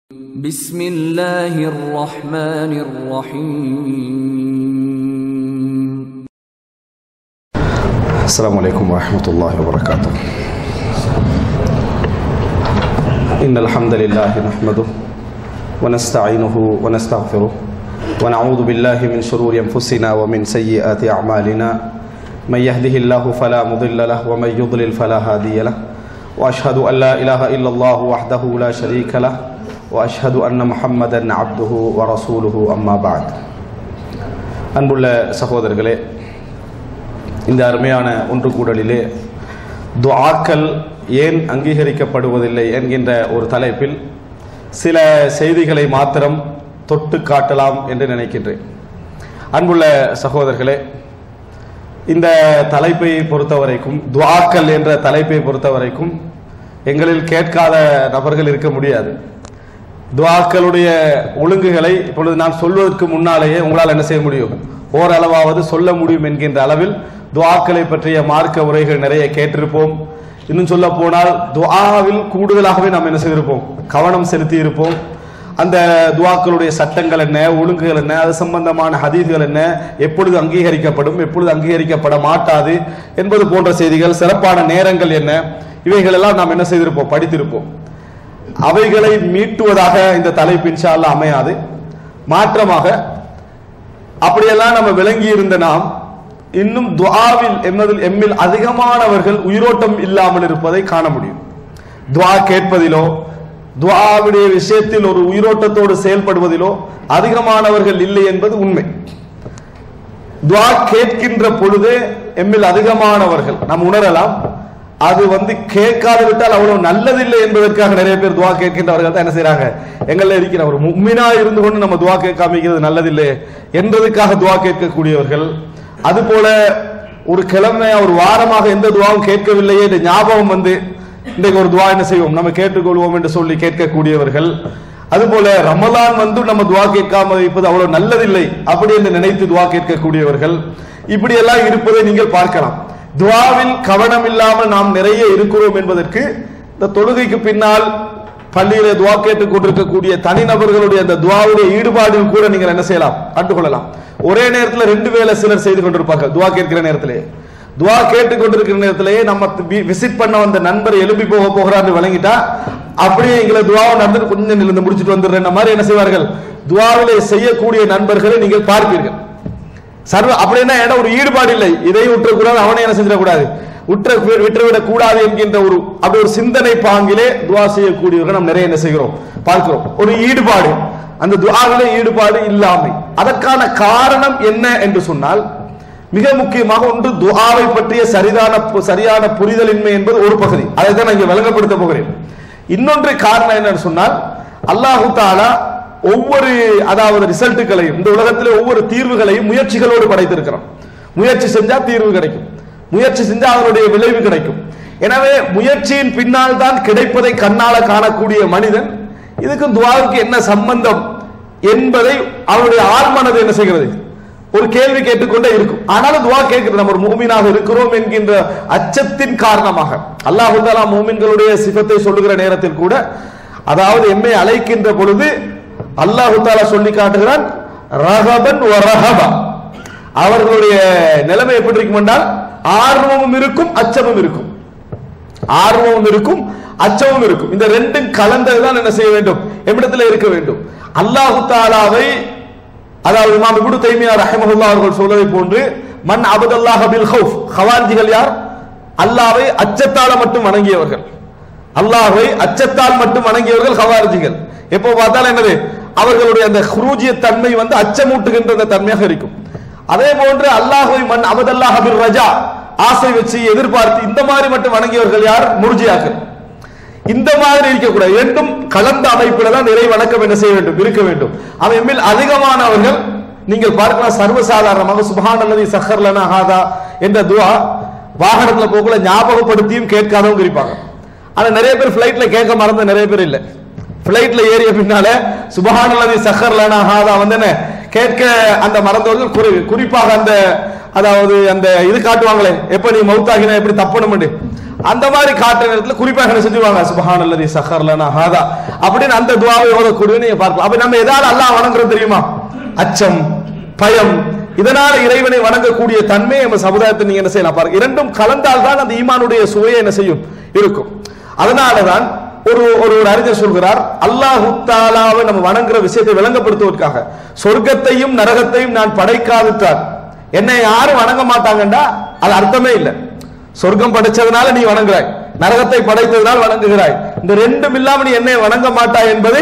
بسم الله الرحمن الرحيم السلام عليكم ورحمة الله وبركاته إن الحمد لله نحمده ونستعينه ونستغفره ونعوذ بالله من شرور أنفسنا ومن سيئات أعمالنا من يهده الله فلا مضل له ومن يضلل فلا هادي له وأشهد أن لا إله إلا الله وحده لا شريك له وأشهد أن محمدا عبده ورسوله أما بعد அன்புள்ள சகோதரர்களே இந்த அருமையான ஒன்று கூடலிலே துஆக்கள் ஏன் அங்கீகரிக்கப்படுவதில்லை என்கின்ற ஒரு தலைப்பில் சில செய்திகளை மாத்திரம் தொட்டு காட்டலாம் என்று நினைக்கின்றேன் அன்புள்ள சகோதரர்களே இந்த தலைப்பை பொறுத்தவரைக்கும் துஆக்கள் என்ற தலைப்பை பொறுத்தவரைக்கும் எங்களில் கேட்காத நபர்கள் இருக்க முடியாது துஆக்களுடைய ஒழுங்குகளை இப்பொழுது நான் சொல்வதற்கு முன்னாலேயே உங்களால் என்ன செய்ய முடியும் ஓரளவாவது சொல்ல முடியும் என்கின்ற அளவில் துஆக்களை பற்றிய மார்க்க உரைகள் நிறைய கேட்டிருப்போம் இன்னும் சொல்ல போனால் துஆவில் கூடுதலாகவே நாம் என்ன செய்திருப்போம் கவனம் செலுத்தி இருப்போம் அந்த துவாக்களுடைய சட்டங்கள் என்ன ஒழுங்குகள் என்ன அது சம்பந்தமான ஹதீதுகள் என்ன எப்பொழுது அங்கீகரிக்கப்படும் எப்பொழுது அங்கீகரிக்கப்பட மாட்டாது என்பது போன்ற செய்திகள் சிறப்பான நேரங்கள் என்ன இவைகள் எல்லாம் நாம் என்ன செய்திருப்போம் படித்திருப்போம் அவைகளை மீட்டுவதாக இந்த தலைப்பு இன்ஷா அல்லாஹ் அமையாது மாற்றமாக அப்படியெல்லாம் நம்ம விளங்கி இருந்த நாம் இன்னும் துஆவில் எம்மதில் எம்மில் அதிகமானவர்கள் உயிரோட்டம் இல்லாமல் இருப்பதை காண முடியும் துஆ கேட்பதிலோ துஆவுடைய விஷயத்தில் ஒரு உயிரோட்டத்தோடு செயல்படுவதிலோ அதிகமானவர்கள் இல்லை என்பது உண்மை துஆ கேட்கின்ற பொழுது எம்மில் அதிகமானவர்கள் நாம் உணரலாம் அது வந்து கேட்காது விட்டால் அவ்வளவு நல்லதில்லை என்பதற்காக நிறைய பேர் துவா கேட்கின்றவர்கள் தான் என்ன செய்றாங்க எங்கள இருக்கிற ஒரு முக்மினா இருந்து கொண்டு நம்ம துவா கேட்காம இருக்கிறது நல்லதில்லை என்றதுக்காக துவா கேட்கக்கூடியவர்கள் அதுபோல ஒரு கிழமை ஒரு வாரமாக எந்த துவாவும் கேட்கவில்லையே என்ற ஞாபகம் வந்து இன்றைக்கு ஒரு துவா என்ன செய்வோம் நம்ம கேட்டுக்கொள்வோம் என்று சொல்லி கேட்கக்கூடியவர்கள் அதுபோல ரமலான் வந்து நம்ம துவா கேட்காம இருப்பது அவ்வளவு நல்லதில்லை அப்படி என்று நினைத்து துவா கேட்கக்கூடியவர்கள் இப்படி எல்லாம் இருப்பதை நீங்கள் பார்க்கலாம் துவாவில் கவனம் இல்லாமல் நாம் நிறைய இருக்கிறோம் என்பதற்கு இந்த தொழுகைக்கு பின்னால் பள்ளியில துவா கேட்டுக் கொண்டிருக்கக்கூடிய தனிநபர்களுடைய அந்த துவாவுடைய ஈடுபாடில் கூட நீங்கள் என்ன செய்யலாம் கண்டுகொள்ளலாம் ஒரே நேரத்தில் ரெண்டு வேலை சிலர் செய்து கொண்டிருப்பாங்க துவா கேட்கிற நேரத்திலே துவா கேட்டுக் கொண்டிருக்கிற நேரத்திலேயே நம்ம விசிட் பண்ண வந்த நண்பர் எழுப்பி போக போகிறான்னு விளங்கிட்டா அப்படியே எங்களை துவாவை நடந்துட்டு கொஞ்சம் நிலந்து முடிச்சுட்டு வந்துடுற மாதிரி என்ன செய்வார்கள் துவாவிலே செய்யக்கூடிய நண்பர்களை நீங்கள் பார்ப்பீர்கள் சர்வ அப்படின்னா இடம் ஒரு ஈடுபாடு இல்லை இதையும் விட்டுறக்கூடாது அவனை என்ன செஞ்சிடக்கூடாது உற்ற விட்டுவிடக் கூடாது என்கின்ற ஒரு அப்படி ஒரு சிந்தனை பாங்கிலே துவா செய்யக்கூடியவர்கள் நாம் நிறைய என்ன செய்கிறோம் பார்க்கிறோம் ஒரு ஈடுபாடு அந்த துவாவிலே ஈடுபாடு இல்லாமை அதற்கான காரணம் என்ன என்று சொன்னால் மிக முக்கியமாக ஒன்று துஆவை பற்றிய சரிதான சரியான புரிதலின்மை என்பது ஒரு பகுதி அதை தான் நான் இங்கே விளங்கப்படுத்த போகிறேன் இன்னொன்று காரணம் என்னன்னு சொன்னால் அல்லாஹு தாலா ஒவ்வொரு அதாவது ரிசல்ட்டுகளையும் இந்த உலகத்தில் ஒவ்வொரு தீர்வுகளையும் முயற்சிகளோடு படைத்திருக்கிறோம் முயற்சி செஞ்சா தீர்வு கிடைக்கும் முயற்சி செஞ்சா அதனுடைய விளைவு கிடைக்கும் எனவே முயற்சியின் பின்னால் தான் கிடைப்பதை கண்ணால காணக்கூடிய மனிதன் இதுக்கும் துவாவுக்கு என்ன சம்பந்தம் என்பதை அவருடைய ஆழ்மனது என்ன செய்கிறது ஒரு கேள்வி கேட்டுக்கொண்டே இருக்கும் ஆனாலும் துவா கேட்கிறது நம்ம ஒரு மூமினாக இருக்கிறோம் என்கின்ற அச்சத்தின் காரணமாக அல்லாஹு தாலா மூமின்களுடைய சிபத்தை சொல்லுகிற நேரத்தில் கூட அதாவது எம்மை அழைக்கின்ற பொழுது அல்லாஹு தாலா சொல்லி காட்டுகிறான் ரகபன் ரஹபா அவர்களுடைய நிலைமை எப்படி இருக்கும் என்றால் ஆர்வமும் இருக்கும் அச்சமும் இருக்கும் ஆர்வமும் இருக்கும் அச்சமும் இருக்கும் இந்த ரெண்டும் கலந்ததுதான் என்ன செய்ய வேண்டும் எம்மிடத்தில் இருக்க வேண்டும் அல்லாஹு தாலாவை அதாவது இமாம் இப்னு தைமியா ரஹிமஹுல்லாஹ் அவர்கள் சொல்வதை போன்று மன் அபதல்லாஹ் பில் ஹவுஃப் ஹவாரிஜிகள் யார் அல்லாஹ்வை அச்சத்தால மட்டும் வணங்கியவர்கள் அல்லாஹ்வை அச்சத்தால் மட்டும் வணங்கியவர்கள் ஹவாரிஜிகள் எப்போ பார்த்தாலும் என்னது அவர்களுடைய அந்த குரூஜிய தன்மை வந்து அச்சமூட்டுகின்ற அந்த தன்மையாக இருக்கும் அதே போன்று அல்லாஹ்வை மன் அபதல்லாஹ் பில் ரஜா ஆசை வச்சு எதிர்பார்த்து இந்த மாதிரி மட்டும் வணங்கியவர்கள் யார் முர்ஜியாக்கள் இந்த மாதிரி இருக்கக்கூடாது இரண்டும் கலந்த அமைப்பில் தான் நிறை வணக்கம் என்ன செய்ய வேண்டும் இருக்க வேண்டும் அவன் மேல் அதிகமானவர்கள் நீங்கள் பார்க்கலாம் சர்வசாதாரணமாக சுபஹான் அல்லது சஹர்லனா ஹாதா என்ற துவா வாகனத்துல போகல ஞாபகப்படுத்தியும் கேட்காதவங்க இருப்பாங்க ஆனா நிறைய பேர் பிளைட்ல கேட்க மறந்த நிறைய பேர் இல்ல பிளைட்ல ஏறிய பின்னால சுபஹான் அல்லது சஹர்லனா ஹாதா வந்து என்ன கேட்க அந்த மறந்தவர்கள் குறி குறிப்பாக அந்த அதாவது அந்த இது காட்டுவாங்களே எப்ப நீ மவுத்தாகினா எப்படி தப்பணும் அந்த மாதிரி காட்டுற நேரத்துல குறிப்பாக என்ன செஞ்சுருவாங்க சுபஹான் அல்லது சஹர்லனா ஹாதா அப்படின்னு அந்த துவாவை ஓதக்கூடிய நீங்க பார்க்கலாம் அப்ப நம்ம எதாவது அல்லாஹ் வணங்குறது தெரியுமா அச்சம் பயம் இதனால இறைவனை வணங்கக்கூடிய தன்மை நம்ம சமுதாயத்தை நீங்க என்ன செய்யலாம் பாருங்க இரண்டும் கலந்தால் தான் அந்த ஈமானுடைய சுவையை என்ன செய்யும் இருக்கும் அதனாலதான் ஒரு ஒரு ஒரு அறிஞர் சொல்கிறார் அல்லாஹு தாலாவை நம்ம வணங்குற விஷயத்தை விளங்கப்படுத்துவதற்காக சொர்க்கத்தையும் நரகத்தையும் நான் படைக்காவிட்டால் என்னை யாரும் வணங்க மாட்டாங்கண்டா அது அர்த்தமே இல்லை சொர்க்கம் படைச்சதுனால நீ வணங்குறாய் நரகத்தை படைத்ததுனால் வணங்குகிறாய் இந்த ரெண்டும் இல்லாம நீ என்னை வணங்க மாட்டாய் என்பது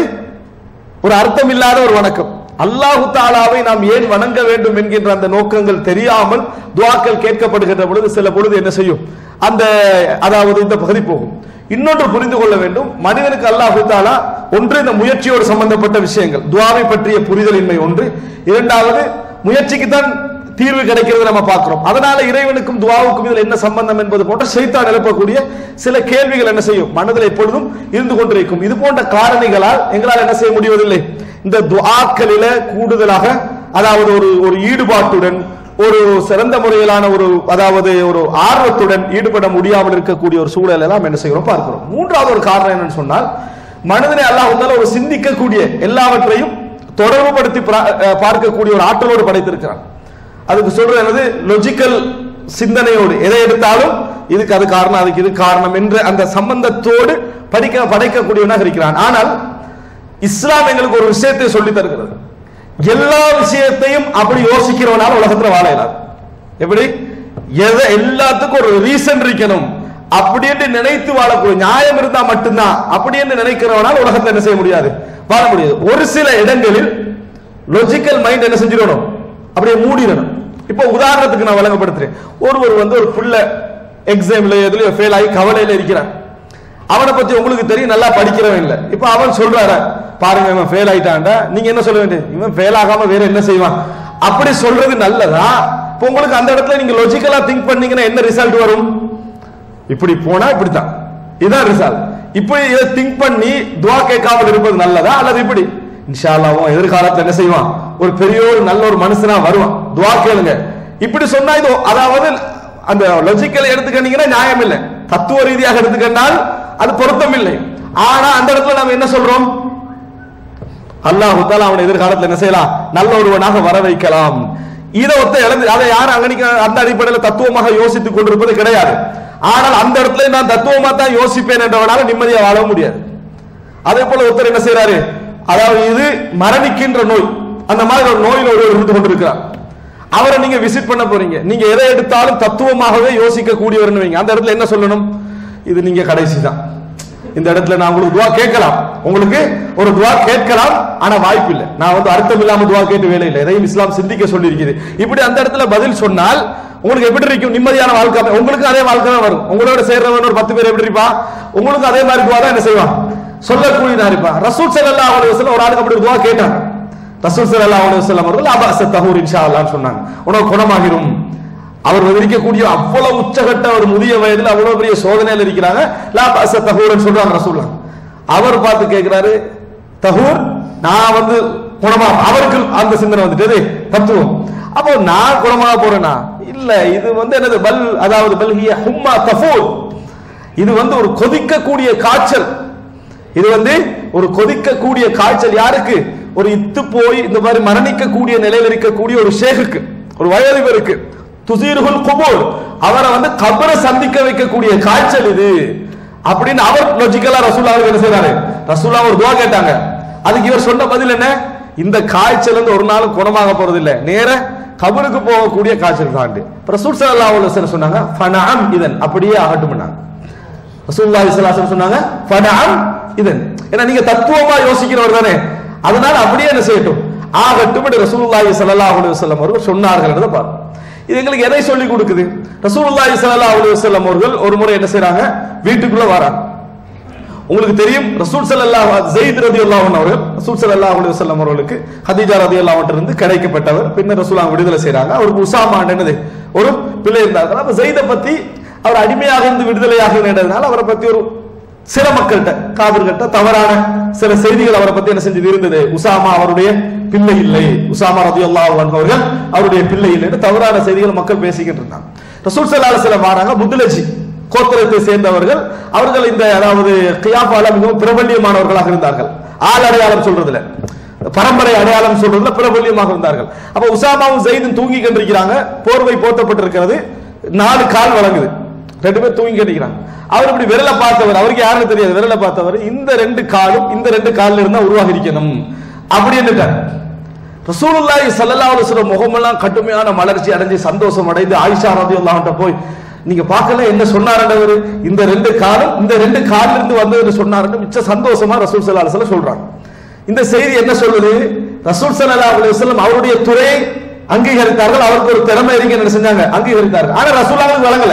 ஒரு அர்த்தம் இல்லாத ஒரு வணக்கம் அல்லாஹு தாலாவை நாம் ஏன் வணங்க வேண்டும் என்கின்ற அந்த நோக்கங்கள் தெரியாமல் துவாக்கள் கேட்கப்படுகின்ற பொழுது சில பொழுது என்ன செய்யும் அந்த அதாவது இந்த பகுதி போகும் இன்னொன்று புரிந்து கொள்ள வேண்டும் மனிதனுக்கு அல்லாஹு தாலா ஒன்று இந்த முயற்சியோடு சம்பந்தப்பட்ட விஷயங்கள் துவாவை பற்றிய புரிதலின்மை ஒன்று இரண்டாவது முயற்சிக்கு தான் தீர்வு கிடைக்கிறது நம்ம பார்க்கிறோம் அதனால இறைவனுக்கும் துவாவுக்கும் இதில் என்ன சம்பந்தம் என்பது போன்ற செய்தான் எழுப்பக்கூடிய சில கேள்விகள் என்ன செய்யும் மனதில் எப்பொழுதும் இருந்து கொண்டிருக்கும் இது போன்ற காரணிகளால் எங்களால் என்ன செய்ய முடிவதில்லை இந்த துஆக்களில கூடுதலாக அதாவது ஒரு ஒரு ஈடுபாட்டுடன் ஒரு சிறந்த முறையிலான ஒரு அதாவது ஒரு ஆர்வத்துடன் ஈடுபட முடியாமல் இருக்கக்கூடிய ஒரு சூழல் எல்லாம் என்ன செய்கிறோம் பார்க்கிறோம் மூன்றாவது ஒரு காரணம் என்னன்னு சொன்னால் மனிதனை அல்லாஹ் வந்தால் ஒரு சிந்திக்கக்கூடிய எல்லாவற்றையும் தொடர்புபடுத்தி பிரா- அஹ் பார்க்கக்கூடிய ஒரு ஆற்றலோடு படைத்திருக்கிறான் அதுக்கு சொல்றது என்னது லொஜிக்கல் சிந்தனையோடு எதை எடுத்தாலும் இதுக்கு அது காரணம் அதுக்கு இது காரணம் என்ற அந்த சம்பந்தத்தோடு படிக்க படைக்கக்கூடியவனாக இருக்கிறான் ஆனால் இஸ்லாம் எங்களுக்கு ஒரு விஷயத்தை சொல்லி தருகிறது எல்லா விஷயத்தையும் அப்படி யோசிக்கிறவனால உலகத்துல வாழ இயலாது எப்படி எதை எல்லாத்துக்கும் ஒரு ரீசன் இருக்கணும் அப்படி என்று நினைத்து வாழக்கூடிய நியாயம் இருந்தா மட்டும்தான் அப்படி என்று நினைக்கிறவனால் உலகத்துல என்ன செய்ய முடியாது வாழ முடியாது ஒரு சில இடங்களில் லொஜிக்கல் மைண்ட் என்ன செஞ்சிடணும் அப்படியே மூடிடணும் இப்போ உதாரணத்துக்கு நான் வழங்கப்படுத்துறேன் ஒருவர் வந்து ஒரு பிள்ளை எக்ஸாம்ல எதுலயோ ஃபெயில் ஆகி கவலையில இருக்கிறான் அவனை பத்தி உங்களுக்கு தெரியும் நல்லா படிக்கிறவன் இல்ல இப்ப அவன் சொல்றாரு பாருங்க இவன் ஃபெயில் ஆயிட்டான்டா நீங்க என்ன சொல்ல வேண்டியது இவன் ஃபெயில் ஆகாம வேற என்ன செய்வான் அப்படி சொல்றது நல்லதா இப்ப உங்களுக்கு அந்த இடத்துல நீங்க லொஜிக்கலா திங்க் பண்ணீங்கன்னா என்ன ரிசல்ட் வரும் இப்படி போனா இப்படித்தான் இதுதான் ரிசல்ட் இப்படி இதை திங்க் பண்ணி துவா கேட்காமல் இருப்பது நல்லதா அல்லது இப்படி இன்ஷா அல்லாஹ் உன் எதிர்காலத்துல என்ன செய்வான் ஒரு பெரிய ஒரு நல்ல ஒரு மனுஷனா வருவான் துவா கேளுங்க இப்படி சொன்னா இது அதாவது அந்த லாஜிக்கல் எடுத்துக்கிட்டீங்கன்னா நியாயம் இல்லை தத்துவ ரீதியாக எடுத்துக்கிட்டால் அது பொருத்தம் இல்லை ஆனா அந்த இடத்துல நம்ம என்ன சொல்றோம் அல்லாஹ் தாலா அவனை எதிர்காலத்துல என்ன செய்யலாம் நல்ல ஒருவனாக வர வைக்கலாம் இதை ஒத்த இழந்து அதை யாரும் அங்கனிக்க அந்த அடிப்படையில் தத்துவமாக யோசித்துக் கொண்டிருப்பது கிடையாது ஆனால் அந்த இடத்துல நான் தத்துவமா தான் யோசிப்பேன் என்றவனால நிம்மதியா வாழ முடியாது அதே போல ஒருத்தர் என்ன செய்யறாரு அதாவது இது மரணிக்கின்ற நோய் அந்த மாதிரி ஒரு நோயில் ஒருவர் இருந்து கொண்டிருக்கிறார் அவரை நீங்க விசிட் பண்ண போறீங்க நீங்க எதை எடுத்தாலும் தத்துவமாகவே யோசிக்க கூடியவர்னு வைங்க அந்த இடத்துல என்ன சொல்லணும் இது நீங்க கடைசி தான் இந்த இடத்துல நான் உங்களுக்கு துவா கேட்கலாம் உங்களுக்கு ஒரு துவா கேட்கலாம் ஆனா வாய்ப்பு இல்லை நான் வந்து அர்த்தம் இல்லாம துவா கேட்டு வேலை இல்லை எதையும் இஸ்லாம் சிந்திக்க சொல்லி இருக்குது இப்படி அந்த இடத்துல பதில் சொன்னால் உங்களுக்கு எப்படி இருக்கும் நிம்மதியான வாழ்க்கை அமையும். உங்களுக்கு அதே வாழ்க்கை தான் வரும் உங்களோட சேர்றவன் ஒரு பத்து பேர் எப்படி இருப்பா உங்களுக்கு அதே மாதிரி துவா தான் என்ன செய்வான் சொல்லக்கூடியதா இருப்பான் ரசூல் ஸல்லல்லாஹு அலைஹி வஸல்லம் ஒரு ஆளுக்கு அப்படி துவா கேட்டாங்க ரசூல் ஸல்லல்லாஹு அலைஹி வஸல்லம் அவர்கள் அபாச தஹூர் இன்ஷா அல்லாஹ்னு சொன்னாங்க உனக்கு குணமாகிரும் அவர் இருக்கக்கூடிய அவ்வளவு உச்சகட்ட ஒரு முதிய வயதுல அவ்வளவு பெரிய சோதனையில் இருக்கிறாங்க லா பாச தஹூர்னு சொல்றாங்க ரசூல்லா அவர் பார்த்து கேட்கிறாரு தஹூர் நான் வந்து குணமா அவருக்கு அந்த சிந்தனை வந்துட்டு தத்துவம் அப்போ நான் குணமாக போறேனா இல்ல இது வந்து என்னது பல் அதாவது பல்கிய ஹும்மா தஃபூர் இது வந்து ஒரு கொதிக்கக்கூடிய காய்ச்சல் இது வந்து ஒரு கொதிக்கக்கூடிய காய்ச்சல் யாருக்கு ஒரு இத்து போய் இந்த மாதிரி மரணிக்கக்கூடிய நிலையில் இருக்கக்கூடிய ஒரு ஷேகுக்கு ஒரு வயதிபருக்கு துசீருகுல் குபூர் அவரை வந்து கபரை சந்திக்க வைக்கக்கூடிய காய்ச்சல் இது அப்படின்னு அவர் லாஜிக்கலா ரசூல்லா அவர்கள் என்ன செய்றாரு ரசூல்லா ஒரு துவா கேட்டாங்க அதுக்கு இவர் சொன்ன பதில் என்ன இந்த காய்ச்சல் வந்து ஒரு நாளும் குணமாக போறது இல்ல நேர கபருக்கு போகக்கூடிய காய்ச்சல் தாண்டு ரசூல் ஸல்லல்லாஹு அலைஹி வஸல்லம் சொன்னாங்க ஃபனஅம் இதன் அப்படியே ஆகட்டும்னாங்க ரசூலுல்லாஹி ஸல்லல்லாஹு அலைஹி வஸல்லம் சொன்னாங்க ஃபனஅம் இதன் ஏன்னா நீங்க தத்துவமா யோசிக்கிறவர் தானே அதனால அப்படியே என்ன செய்யட்டும் ஆகட்டும் என்று ரசூலுல்லாஹி ஸல்லல்லாஹு அலைஹி வஸல்லம் அவர்கள் சொன்னார்கள் என்றதை பாருங்க இது எங்களுக்கு எதை சொல்லி கொடுக்குது ரசூலுல்லாஹி ஸல்லல்லாஹு அலைஹி வஸல்லம் அவர்கள் ஒரு முறை என்ன செய்றாங்க வீட்டுக்குள்ள வராங்க உங்களுக்கு தெரியும் ரசூல் ஸல்லல்லாஹு ஜெயித் ரலியல்லாஹு அன்ஹு அவர்கள் ரசூல் ஸல்லல்லாஹு அலைஹி வஸல்லம் அவர்களுக்கு ஹதீஜா ரலியல்லாஹு அன்ஹா இருந்து கிடைக்கப்பட்டவர் பின்னர் ரசூல் அவங்க விடுதலை செய்றாங்க அவருக்கு உசாமா என்னது ஒரு பிள்ளை இருந்தாங்க அப்ப ஜெயித பத்தி அவர் அடிமையாக இருந்து விடுதலையாக இருந்ததுனால அவரை பத்தி ஒரு சில மக்கள்கிட்ட காவிர்கிட்ட தவறான சில செய்திகள் அவரை பத்தி என்ன செஞ்சது இருந்தது உசாமா அவருடைய பிள்ளை இல்லை உசாமா ரலியல்லாஹு அன்ஹு அவர்கள் அவருடைய பிள்ளை இல்லைன்னு தவறான செய்திகள் மக்கள் பேசிக்கிட்டு இருந்தாங்க ரசூல் ஸல்லல்லாஹு அலைஹி வஸல்லம் வராங்க முதுலஜி கோத்திரத்தை சேர்ந்தவர்கள் அவர்கள் இந்த அதாவது கியாபால மிகவும் பிரபல்யமானவர்களாக இருந்தார்கள் ஆள் அடையாளம் சொல்றதுல பரம்பரை அடையாளம் சொல்றதுல பிரபல்யமாக இருந்தார்கள் அப்ப உசாமாவும் ஜெயிதும் தூங்கி கொண்டிருக்கிறாங்க போர்வை போர்த்தப்பட்டிருக்கிறது நாலு கால் வழங்குது ரெண்டு பேர் தூங்கி கொண்டிருக்கிறாங்க அவர் இப்படி விரல பார்த்தவர் அவருக்கு யாருன்னு தெரியாது விரல பார்த்தவர் இந்த ரெண்டு காலும் இந்த ரெண்டு கால்ல இருந்தா உருவாகி இருக்கணும் அப்படி என்னட்டார் ரசூலுல்லாஹி ஸல்லல்லாஹு அலைஹி வஸல்லம் முகமெல்லாம் கடுமையான மலர்ச்சி அடைஞ்சு சந்தோஷம் அடைந்து ஆயிஷா ரலியல்லாஹு போய் நீங்க பார்க்கல என்ன சொன்னாருன்றவர் இந்த ரெண்டு காலம் இந்த ரெண்டு கால்ல இருந்து வந்ததுன்னு சொன்னாருன்னு மிச்ச சந்தோஷமா ரசூல் ஸல்லல்லாஹு அலைஹி வஸல்லம் சொல்றாங்க இந்த செய்தி என்ன சொல்லுது ரசூல் ஸல்லல்லாஹு அலைஹி வஸல்லம் அவருடைய துறை அங்கீகரித்தார்கள் அவருக்கு ஒரு திறமை இருக்குன்னு என்ன செஞ்சாங்க அங்கீகரித்தார்கள் ஆனா ரசூலுல்லாஹ் வழங்கல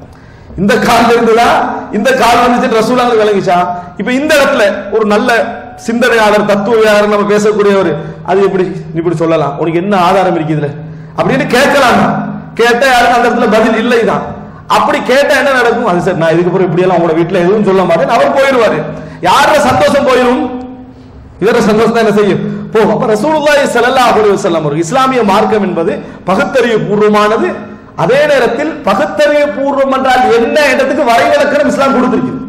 இந்த கால் இருந்ததா இந்த கால் வந்துச்சு ரசூலாங்க விளங்கிச்சா இப்ப இந்த இடத்துல ஒரு நல்ல சிந்தனையாளர் தத்துவவியாளர் நம்ம பேசக்கூடியவர் அது எப்படி நீ இப்படி சொல்லலாம் உனக்கு என்ன ஆதாரம் இருக்கு இதுல அப்படின்னு கேட்கலாம் கேட்டா யாருக்கும் அந்த இடத்துல பதில் இல்லை தான் அப்படி கேட்டா என்ன நடக்கும் அது சரி நான் இதுக்கு அப்புறம் இப்படி எல்லாம் உங்களோட வீட்டுல எதுவும் சொல்ல மாட்டேன் அவர் போயிடுவாரு யாரோட சந்தோஷம் போயிடும் இதர சந்தோஷம் தான் என்ன செய்யும் போகும் அப்ப ரசூலுல்லாஹி ஸல்லல்லாஹு அலைஹி வஸல்லம் ஒரு இஸ்லாமிய மார்க்கம் என்பது பகுத்தறிவு பூர்வமானது அதே நேரத்தில் பகுத்தறிவு பூர்வம் என்றால் என்ன இடத்துக்கு வரைவிலக்கணம் இஸ்லாம் கொடுத்திருக்கிறது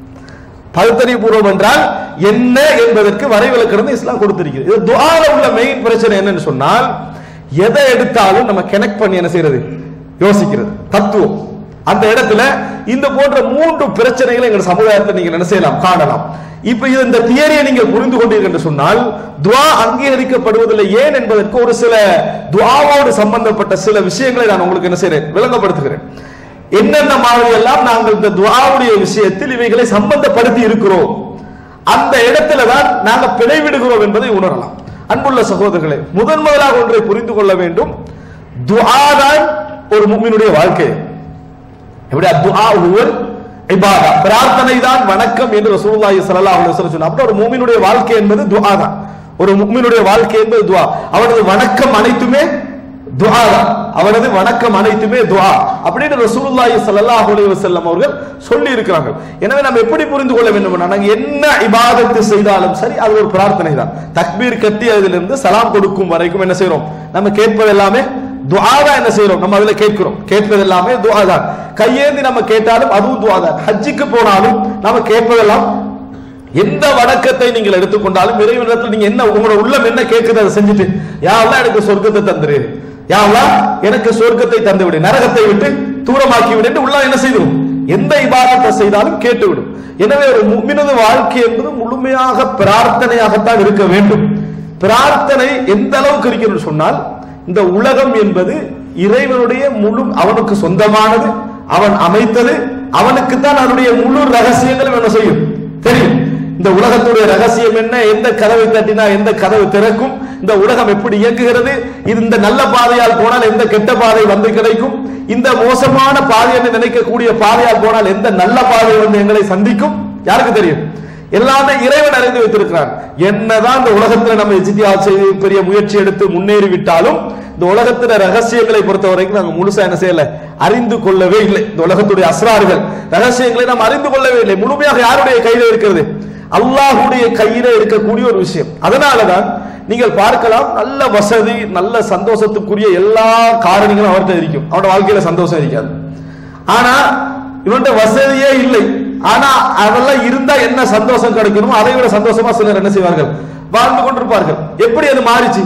பகுத்தறிவு பூர்வம் என்றால் என்ன என்பதற்கு வரைவிலக்கணம் இஸ்லாம் கொடுத்திருக்கிறது இது துஆல உள்ள மெயின் பிரச்சனை என்னன்னு சொன்னால் எதை எடுத்தாலும் நம்ம கனெக்ட் பண்ணி என்ன செய்யறது யோசிக்கிறது தத்துவம் அந்த இடத்துல இந்த போன்ற மூன்று பிரச்சனைகளை எங்கள் சமுதாயத்தை நீங்க என்ன செய்யலாம் காணலாம் இப்ப இது இந்த தியரியை நீங்கள் புரிந்து கொண்டீர்கள் என்று சொன்னால் துவா அங்கீகரிக்கப்படுவதில்லை ஏன் என்பதற்கு ஒரு சில துவாவோடு சம்பந்தப்பட்ட சில விஷயங்களை நான் உங்களுக்கு என்ன செய்றேன் விளங்கப்படுத்துகிறேன் என்னென்ன மாதிரி எல்லாம் நாங்கள் இந்த துவாவுடைய விஷயத்தில் இவைகளை சம்பந்தப்படுத்தி இருக்கிறோம் அந்த இடத்துல தான் நாங்க பிழைவிடுகிறோம் என்பதை உணரலாம் அன்புள்ள சகோதரர்களே முதன் முதலாக ஒன்றை புரிந்து கொள்ள வேண்டும் துஆ தான் ஒரு முக்மினுடைய வாழ்க்கை எப்படி துஆ ஹுவல் இபாதா பிரார்த்தனை தான் வணக்கம் என்று ரசூலுல்லாஹி ஸல்லல்லாஹு அலைஹி வஸல்லம் சொன்னார் அப்ப ஒரு மூமினுடைய வாழ்க்கை என்பது துஆ தான் ஒரு முக்மினுடைய வாழ்க்கை என்பது துஆ அவனது வணக்கம் அனைத்துமே துஆ தான் அவனது வணக்கம் அனைத்துமே துஆ அப்படின்னு ரசூலுல்லாஹி ஸல்லல்லாஹு அலைஹி வஸல்லம் அவர்கள் சொல்லி இருக்கிறாங்க எனவே நம்ம எப்படி புரிந்து கொள்ள வேண்டும் நாங்க என்ன இபாதத்து செய்தாலும் சரி அது ஒரு பிரார்த்தனை தான் தக்பீர் கட்டி அதிலிருந்து சலாம் கொடுக்கும் வரைக்கும் என்ன செய்றோம் நம்ம கேட்பது எல்லாமே துஆ தான் என்ன செய்றோம் நம்ம அதுல கேட்கிறோம் கேட்பது எல்லாமே துஆ தான் கையேந்தி நம்ம கேட்டாலும் அதுவும் துஆ தான் ஹஜ்ஜுக்கு போனாலும் நம்ம கேட்பதெல்லாம் எந்த வணக்கத்தை நீங்கள் எடுத்துக்கொண்டாலும் இறைவனிடத்தில் நீங்க என்ன உங்களோட உள்ளம் என்ன கேட்குது அதை செஞ்சுட்டு யா அல்லாஹ் எனக்கு சொர்க்கத்தை தந்துரு யா அல்லாஹ் எனக்கு சொர்க்கத்தை தந்து விடு நரகத்தை விட்டு தூரமாக்கி விடு என்று உள்ளம் என்ன செய்துடும் எந்த இபாதத்தை செய்தாலும் கேட்டுவிடும் எனவே ஒரு முக்மினது வாழ்க்கை என்பது முழுமையாக பிரார்த்தனையாகத்தான் இருக்க வேண்டும் பிரார்த்தனை எந்த அளவுக்கு இருக்கிறது சொன்னால் இந்த உலகம் என்பது இறைவனுடைய முழு அவனுக்கு சொந்தமானது அவன் அமைத்தது அவனுக்கு தான் அதனுடைய முழு ரகசியங்களும் என்ன செய்யும் தெரியும் இந்த உலகத்துடைய ரகசியம் என்ன எந்த கதவை தட்டினா எந்த கதவு திறக்கும் இந்த உலகம் எப்படி இயங்குகிறது இது இந்த நல்ல பாதையால் போனால் எந்த கெட்ட பாதை வந்து கிடைக்கும் இந்த மோசமான பாதை என்று நினைக்கக்கூடிய பாதையால் போனால் எந்த நல்ல பாதை வந்து எங்களை சந்திக்கும் யாருக்கு தெரியும் எல்லாமே இறைவன் அறிந்து வைத்திருக்கிறான் என்னதான் இந்த உலகத்துல நம்ம எஜித்தியால் செய்து பெரிய முயற்சி எடுத்து முன்னேறி விட்டாலும் இந்த உலகத்துல ரகசியங்களை பொறுத்த வரைக்கும் நாங்க முழுசா என்ன செய்யல அறிந்து கொள்ளவே இல்லை இந்த உலகத்துடைய அஸ்ரார்கள் ரகசியங்களை நாம் அறிந்து கொள்ளவே இல்லை முழுமையாக யாருடைய கையில இருக்கிறது அல்லாஹுடைய கையில இருக்கக்கூடிய ஒரு விஷயம் அதனாலதான் நீங்கள் பார்க்கலாம் நல்ல வசதி நல்ல சந்தோஷத்துக்குரிய எல்லா காரணிகளும் அவர்கிட்ட இருக்கும் அவனோட வாழ்க்கையில சந்தோஷம் இருக்காது ஆனா இவன்கிட்ட வசதியே இல்லை ஆனா அதெல்லாம் இருந்தா என்ன சந்தோஷம் கிடைக்கணுமோ அதை விட சந்தோஷமா சிலர் என்ன செய்வார்கள் வாழ்ந்து கொண்டிருப்பார்கள் எப்படி அது மாறிச்சு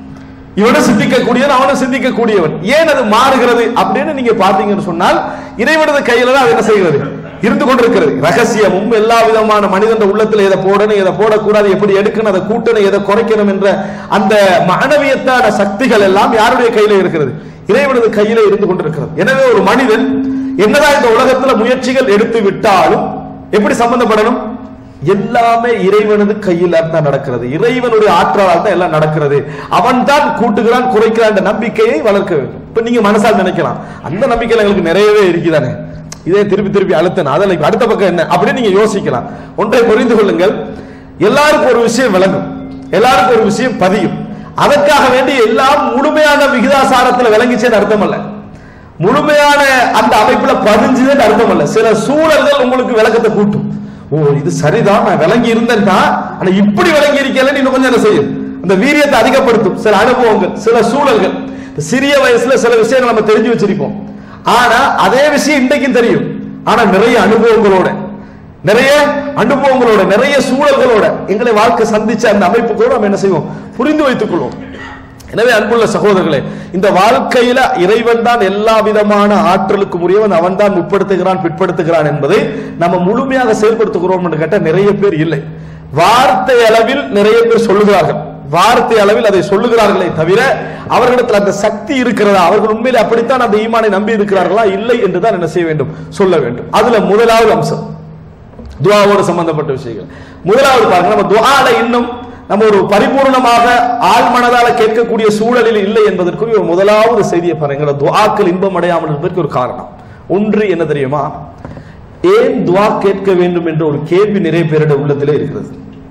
இவனும் சிந்திக்கக்கூடியவன் அவனும் சிந்திக்கக்கூடியவன் ஏன் அது மாறுகிறது அப்படின்னு நீங்க பாத்தீங்கன்னு சொன்னால் இறைவனது கையில தான் அது என்ன செய்கிறது இருந்து கொண்டிருக்கிறது ரகசியமும் எல்லா விதமான மனிதன் உள்ளத்துல எதை போடணும் எதை போடக்கூடாது எப்படி எடுக்கணும் அதை கூட்டணும் எதை குறைக்கணும் என்ற அந்த மாணவியத்தான சக்திகள் எல்லாம் யாருடைய கையில இருக்கிறது இறைவனது கையில இருந்து கொண்டிருக்கிறது எனவே ஒரு மனிதன் என்னதான் இந்த உலகத்துல முயற்சிகள் எடுத்து விட்டாலும் எப்படி சம்பந்தப்படணும் எல்லாமே இறைவனது கையில் தான் நடக்கிறது இறைவனுடைய ஆற்றலால் தான் எல்லாம் நடக்கிறது அவன் தான் கூட்டுகிறான் குறைக்கிறான் என்ற நம்பிக்கையை வளர்க்க வேண்டும் இப்ப நீங்க மனசால் நினைக்கலாம் அந்த நம்பிக்கையில எங்களுக்கு நிறையவே இருக்குதானே இதே திருப்பி திருப்பி அழுத்தணும் அதில் இப்ப அடுத்த பக்கம் என்ன அப்படின்னு நீங்க யோசிக்கலாம் ஒன்றை புரிந்து கொள்ளுங்கள் எல்லாருக்கும் ஒரு விஷயம் விளங்கும் எல்லாருக்கும் ஒரு விஷயம் பதியும் அதற்காக வேண்டி எல்லாம் முழுமையான விகிதாசாரத்தில் விளங்கிச்சேன்னு அர்த்தம் அல்ல முழுமையான அந்த அமைப்புல பதிஞ்சுதுன்னு அர்த்தம் அல்ல சில சூழல்கள் உங்களுக்கு விளக்கத்தை கூட்டும் ஓ இது சரிதான் நான் விளங்கி இருந்தேன் தான் ஆனா இப்படி விளங்கி இருக்கலன்னு இன்னும் கொஞ்சம் என்ன செய்யும் அந்த வீரியத்தை அதிகப்படுத்தும் சில அனுபவங்கள் சில சூழல்கள் சிறிய வயசுல சில விஷயங்கள் நம்ம தெரிஞ்சு வச்சிருப்போம் ஆனா அதே விஷயம் இன்றைக்கும் தெரியும் ஆனா நிறைய அனுபவங்களோட நிறைய அனுபவங்களோட நிறைய சூழல்களோட எங்களை வாழ்க்கை சந்திச்ச அந்த அமைப்புகளோட நம்ம என்ன செய்வோம் புரிந்து வைத்துக் கொள்வோம் எனவே அன்புள்ள சகோதரர்களே இந்த வாழ்க்கையில இறைவன் தான் எல்லா விதமான ஆற்றலுக்கும் உரியவன் அவன் தான் முற்படுத்துகிறான் பிற்படுத்துகிறான் என்பதை நம்ம முழுமையாக செயல்படுத்துகிறோம் என்று கேட்ட நிறைய பேர் இல்லை வார்த்தை அளவில் நிறைய பேர் சொல்லுகிறார்கள் வார்த்தை அளவில் அதை சொல்லுகிறார்களே தவிர அவர்களிடத்தில் அந்த சக்தி இருக்கிறதா அவர்கள் உண்மையிலே அப்படித்தான் அந்த ஈமானை நம்பி இருக்கிறார்களா இல்லை என்று தான் என்ன செய்ய வேண்டும் சொல்ல வேண்டும் அதுல முதலாவது அம்சம் துவாவோடு சம்பந்தப்பட்ட விஷயங்கள் முதலாவது பாருங்க நம்ம துவால இன்னும் நம்ம ஒரு பரிபூர்ணமாக ஆள் மனதால கேட்கக்கூடிய சூழலில் இல்லை என்பதற்குரிய ஒரு முதலாவது செய்தியை பாருங்க துவாக்கள் இன்பம் அடையாமல் இருப்பதற்கு ஒரு காரணம் ஒன்று என்ன தெரியுமா ஏன் துவா கேட்க வேண்டும் என்ற ஒரு கேள்வி நிறைய பேருடைய உள்ளத்திலே இருக்கிறது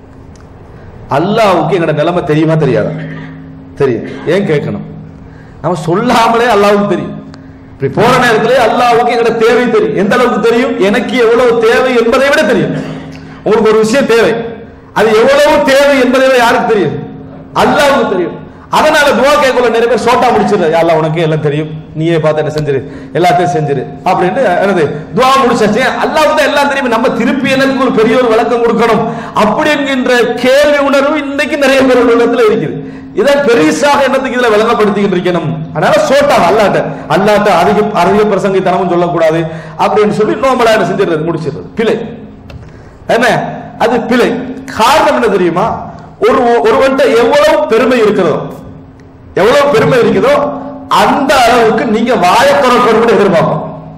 அல்லாவுக்கு எங்களோட நிலைமை தெரியுமா தெரியாதா தெரியும் ஏன் கேட்கணும் நம்ம சொல்லாமலே அல்லாவுக்கு தெரியும் இப்படி போற நேரத்திலே அல்லாவுக்கு எங்களோட தேவை தெரியும் எந்த அளவுக்கு தெரியும் எனக்கு எவ்வளவு தேவை என்பதை விட தெரியும் உங்களுக்கு ஒரு விஷயம் தேவை அது எவ்வளவு தேவை என்பதை விட யாருக்கு தெரியும் அல்லாவுக்கு தெரியும் அதனால துவா கேட்கல நிறைய பேர் சோட்டா முடிச்சிடுற அல்லாஹ் உனக்கு எல்லாம் தெரியும் நீயே பார்த்து என்ன செஞ்சிரு எல்லாத்தையும் செஞ்சிரு அப்படின்னு என்னது துவா முடிச்சாச்சு அல்லாஹ் தான் எல்லாம் தெரியும் நம்ம திருப்பி எனக்கு ஒரு பெரிய ஒரு விளக்கம் கொடுக்கணும் அப்படி என்கின்ற கேள்வி உணர்வு இன்னைக்கு நிறைய பேர் உள்ளத்துல இருக்குது இதை பெரிசாக என்னத்துக்கு இதுல விளங்கப்படுத்திக்கிட்டு இருக்கணும் அதனால சோட்டா அல்லாட்ட அல்லாட்ட அதிக அதிக பிரசங்கித்தனமும் சொல்லக்கூடாது அப்படின்னு சொல்லி நோம்பலா என்ன செஞ்சிடுறது முடிச்சிடுறது பிழை என்ன அது பிழை காரணம் என்ன தெரியுமா ஒரு ஒருவன்ட்ட எவ்வளவு பெருமை இருக்கிறதோ எவ்வளவு பெருமை இருக்குதோ அந்த அளவுக்கு நீங்க வாய திறக்கணும் எதிர்பார்ப்போம்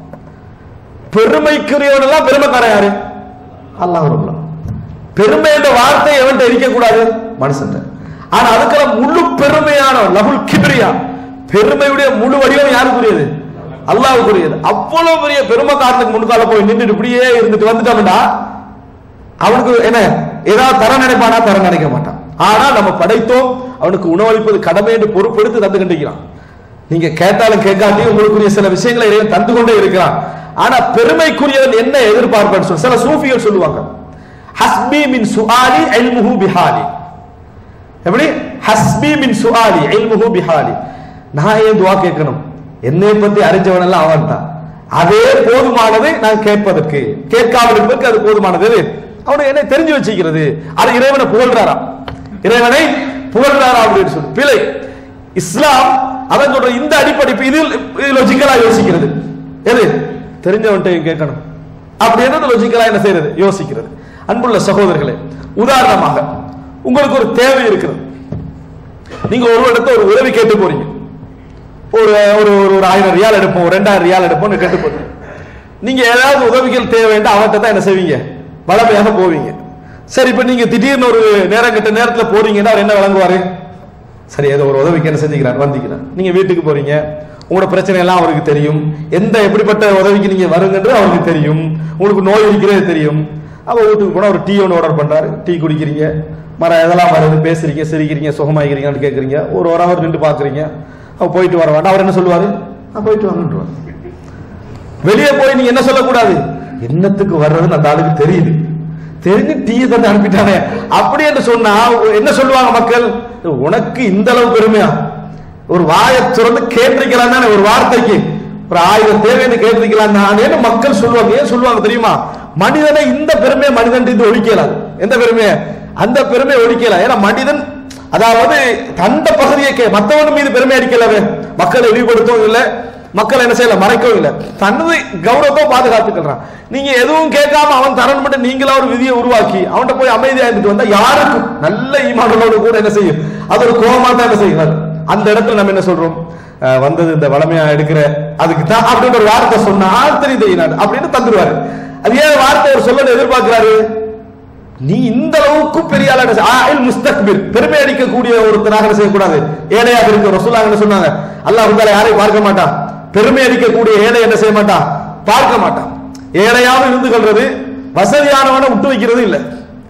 பெருமைக்குரியவன் எல்லாம் பெருமைக்காரன் யாரு அல்லாஹ் ரபுல்லா பெருமை என்ற வார்த்தை எவன்ட்ட இருக்கக்கூடாது மனுஷன் ஆனா அதுக்கெல்லாம் முழு பெருமையான லகுல் கிபிரியா பெருமையுடைய முழு வடிவம் யாருக்குரியது அல்லாவுக்குரியது அவ்வளவு பெரிய பெருமைக்காரனுக்கு முன்கால போய் நின்றுட்டு இப்படியே இருந்துட்டு வந்துட்டோம்னா அவனுக்கு என்ன ஏதாவது தர நினைப்பானா தர நினைக்க மாட்டான் ஆனா நம்ம படைத்தோம் அவனுக்கு உணவளிப்பது கடமை என்று பொறுப்பெடுத்து தந்து கண்டிக்கிறான் நீங்க கேட்டாலும் கேட்காட்டியும் உங்களுக்குரிய சில விஷயங்களை இறைவன் தந்து கொண்டே இருக்கிறான் ஆனா பெருமைக்குரியவன் என்ன எதிர்பார்ப்பான்னு சொல்லி சில சூஃபிகள் சொல்லுவாங்க ஹஸ்பி மின் சுஆலி இல்முஹு பிஹாலி எப்படி ஹஸ்பி மின் சுஆலி இல்முஹு பிஹாலி நான் ஏன் துவா கேட்கணும் என்னை பத்தி அறிஞ்சவன் எல்லாம் அவன் தான் அதே போதுமானது நான் கேட்பதற்கு கேட்காமல் இருப்பதற்கு அது போதுமானது அவனை என்ன தெரிஞ்சு வச்சுக்கிறது அது இறைவனை புகழ்றாராம் இறைவனை புகழ்றாரா அப்படின்னு சொல்லி பிழை இஸ்லாம் அவன் சொல்ற இந்த அடிப்படை இதில் லொஜிக்கலா யோசிக்கிறது எது தெரிஞ்சவன்கிட்ட கேட்கணும் அப்படின்னு லொஜிக்கலா என்ன செய்யறது யோசிக்கிறது அன்புள்ள சகோதரர்களே உதாரணமாக உங்களுக்கு ஒரு தேவை இருக்கிறது நீங்க ஒரு இடத்த ஒரு உதவி கேட்டு போறீங்க ஒரு ஒரு ஒரு ஒரு ஆயிரம் ரியால் எடுப்போம் ஒரு ரெண்டாயிரம் ரியால் எடுப்போம்னு கேட்டு போறீங்க நீங்க ஏதாவது உதவிகள் தேவைன்னா அவர்கிட்ட தான் என்ன செய்வீங்க வளமையாக போவீங்க சரி இப்ப நீங்க திடீர்னு ஒரு நேரம் கிட்ட நேரத்துல போறீங்கன்னா அவர் என்ன வழங்குவாரு சரி ஏதோ ஒரு உதவிக்கு என்ன செஞ்சுக்கிறார் வந்திக்கிறார் நீங்க வீட்டுக்கு போறீங்க உங்களோட பிரச்சனை எல்லாம் அவருக்கு தெரியும் எந்த எப்படிப்பட்ட உதவிக்கு நீங்க வருங்கன்றது அவருக்கு தெரியும் உங்களுக்கு நோய் இருக்கிறது தெரியும் அவ வீட்டுக்கு போனா ஒரு டீ ஒன்று ஆர்டர் பண்றாரு டீ குடிக்கிறீங்க மர இதெல்லாம் வருது பேசுறீங்க சிரிக்கிறீங்க சுகமாகிறீங்கன்னு கேட்குறீங்க ஒரு ஒரு அவர் நின்று பாக்குறீங்க அவ போயிட்டு வர வேண்டாம் அவர் என்ன சொல்லுவாரு நான் போயிட்டு வாங்கன்றுவார் வெளியே போய் நீங்க என்ன சொல்லக்கூடாது என்னத்துக்கு வர்றதுன்னு அந்த ஆளுக்கு தெரியுது தெரிஞ்சு டீயை தந்து அனுப்பிட்டானே அப்படி என்று சொன்னா என்ன சொல்லுவாங்க மக்கள் உனக்கு இந்த அளவு பெருமையா ஒரு வாயை திறந்து கேட்டிருக்கலாம் தானே ஒரு வார்த்தைக்கு ஒரு ஆயிரம் தேவைன்னு கேட்டிருக்கலாம் தானேன்னு மக்கள் சொல்லுவாங்க ஏன் சொல்லுவாங்க தெரியுமா மனிதனை இந்த பெருமையை மனிதன் இது ஒழிக்கலாம் எந்த பெருமையை அந்த பெருமையை ஒழிக்கலாம் ஏன்னா மனிதன் அதாவது தந்த பகுதியை கே மற்றவன் மீது பெருமை அடிக்கலவே மக்களை இழிவுபடுத்தவும் இல்லை மக்கள் என்ன செய்யல மறைக்கவும் இல்லை தனது கௌரவத்தை பாதுகாத்துக்கிறான் நீங்க எதுவும் கேட்காம அவன் தரன் மட்டும் நீங்களா ஒரு விதியை உருவாக்கி அவன்கிட்ட போய் அமைதியா இருந்துட்டு வந்தா யாருக்கும் நல்ல ஈமானோடு கூட என்ன செய்யும் அது ஒரு கோபமா தான் என்ன செய்யும் அந்த இடத்துல நம்ம என்ன சொல்றோம் அஹ் வந்தது இந்த வளமையா எடுக்கிற அதுக்கு தான் அப்படின்னு ஒரு வார்த்தை சொன்னா தெரியும் தெரியும் அப்படின்னு தந்துருவாரு அது ஏன் வார்த்தை ஒரு சொல்ல எதிர்பார்க்கிறாரு நீ இந்த அளவுக்கு பெரிய ஆளா ஆயில் முஸ்தக்பிர் பெருமை அடிக்கக்கூடிய ஒருத்தராக என்ன செய்யக்கூடாது ஏழையாக இருக்க ரசூலாங்க என்ன சொன்னாங்க அல்லாஹ் இருந்தால யாரையும் பார்க்க மாட்டான் பெருமை அடிக்கக்கூடிய ஏழை என்ன செய்ய மாட்டான் பார்க்க மாட்டான் ஏழையாக இருந்து கொள்றது வசதியானவனை விட்டு வைக்கிறது இல்லை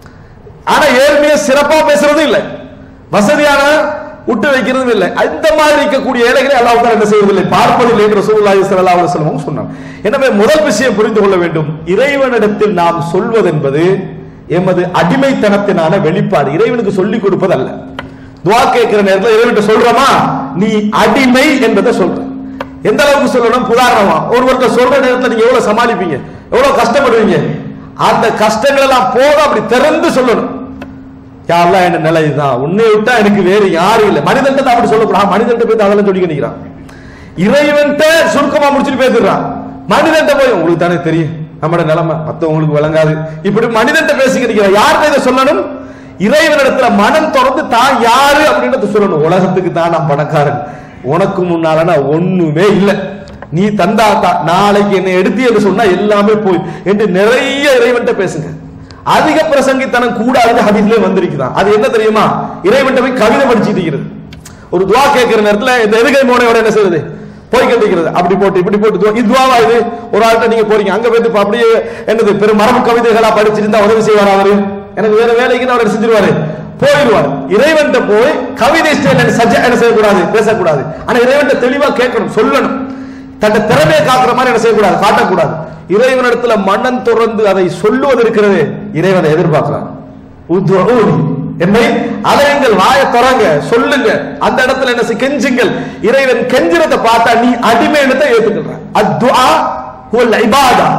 ஆனா ஏழ்மையை சிறப்பா பேசுறது இல்லை வசதியான விட்டு வைக்கிறதும் இல்லை அந்த மாதிரி இருக்கக்கூடிய ஏழைகளை அல்லாஹ் தாலா என்ன செய்வதில்லை பார்ப்பதில்லை என்று ரசூலுல்லாஹி ஸல்லல்லாஹு அலைஹி வஸல்லம் சொன்னாங்க எனவே முதல் விஷயம் புரிந்து கொள்ள வேண்டும் இறைவனிடத்தில் நாம் சொல்வதென்பது எமது அடிமைத்தனத்தினான வெளிப்பாடு இறைவனுக்கு சொல்லிக் கொடுப்பது அல்ல துவா கேட்கிற நேரத்தில் இறைவன்கிட்ட சொல்றோமா நீ அடிமை என்பதை சொல்ற எந்த அளவுக்கு சொல்லணும் உதாரணமா ஒருவர்கிட்ட சொல்ற நேரத்தில் நீங்க எவ்வளவு சமாளிப்பீங்க எவ்வளவு கஷ்டப்படுவீங்க அந்த கஷ்டங்கள் எல்லாம் போக அப்படி திறந்து சொல்லணும் யாரெல்லாம் என்ன நிலை இதுதான் உன்னை விட்டா எனக்கு வேறு யாரும் இல்லை மனிதன்ட்ட அப்படி சொல்லக்கூடாது மனிதன்ட்ட போய் அதெல்லாம் சொல்லி நிக்கிறான் இறைவன்ட்ட சுருக்கமா முடிச்சுட்டு பேசிடுறான் மனிதன்ட்ட போய் உங்களுக்கு தானே தெரியும் நம்மட நிலைமை மத்தவங்களுக்கு விளங்காது இப்படி மனிதன்ட்ட பேசிக்கிறீங்க யார்கிட்ட இதை சொல்லணும் இறைவனிடத்துல மனம் திறந்து தான் யாரு அப்படின்றத சொல்லணும் உலகத்துக்கு தான் நான் பணக்காரன் உனக்கு முன்னால நான் ஒண்ணுமே இல்லை நீ தந்தா தான் நாளைக்கு என்னை எடுத்து என்று சொன்னா எல்லாமே போய் என்று நிறைய இறைவன்ட்ட பேசுங்க அதிக பிரசங்கித்தனம் கூடாதுன்னு ஹதீஸ்லயே வந்திருக்குதான் அது என்ன தெரியுமா இறைவன்ட்ட போய் கவிதை படிச்சுட்டு இருக்கிறது ஒரு துவா கேட்கிற நேரத்துல இந்த எதுகை மோனையோட என்ன செய்யுது போய் கட்டிக்கிறது அப்படி போட்டு இப்படி போட்டு துவா- இது துவாவா இது ஒரு ஆள்கிட்ட நீங்க போறீங்க அங்க போயிட்டு இப்ப அப்படியே என்னது பெரும் மரபு கவிதைகளா படிச்சிருந்தா உதவி செய்வார் அவரு எனக்கு வேற வேலைக்கு அவர் செஞ்சிருவாரு போயிடுவார் இறைவன்ட்ட போய் கவிதை ஸ்டைல் சஜ என்ன செய்யக்கூடாது பேசக்கூடாது ஆனா இறைவன்ட்ட தெளிவா கேட்கணும் சொல்லணும் தன்னை திறமையை காக்குற மாதிரி என்ன செய்யக்கூடாது காட்டக்கூடாது இறைவனிடத்துல மன்னன் துறந்து அதை சொல்லுவது இருக்கிறது இறைவனை எதிர்பார்க்கிறான் உத்வஊனி. என்னை அலையுங்கள் வாயை திறங்க சொல்லுங்க அந்த இடத்துல என்ன செய்- கெஞ்சுங்கள் இறைவன் கெஞ்சுறத பார்த்தா நீ அடிமை இடத்தை ஏத்துக்கிற அத்வா ஹுவல் இபாதா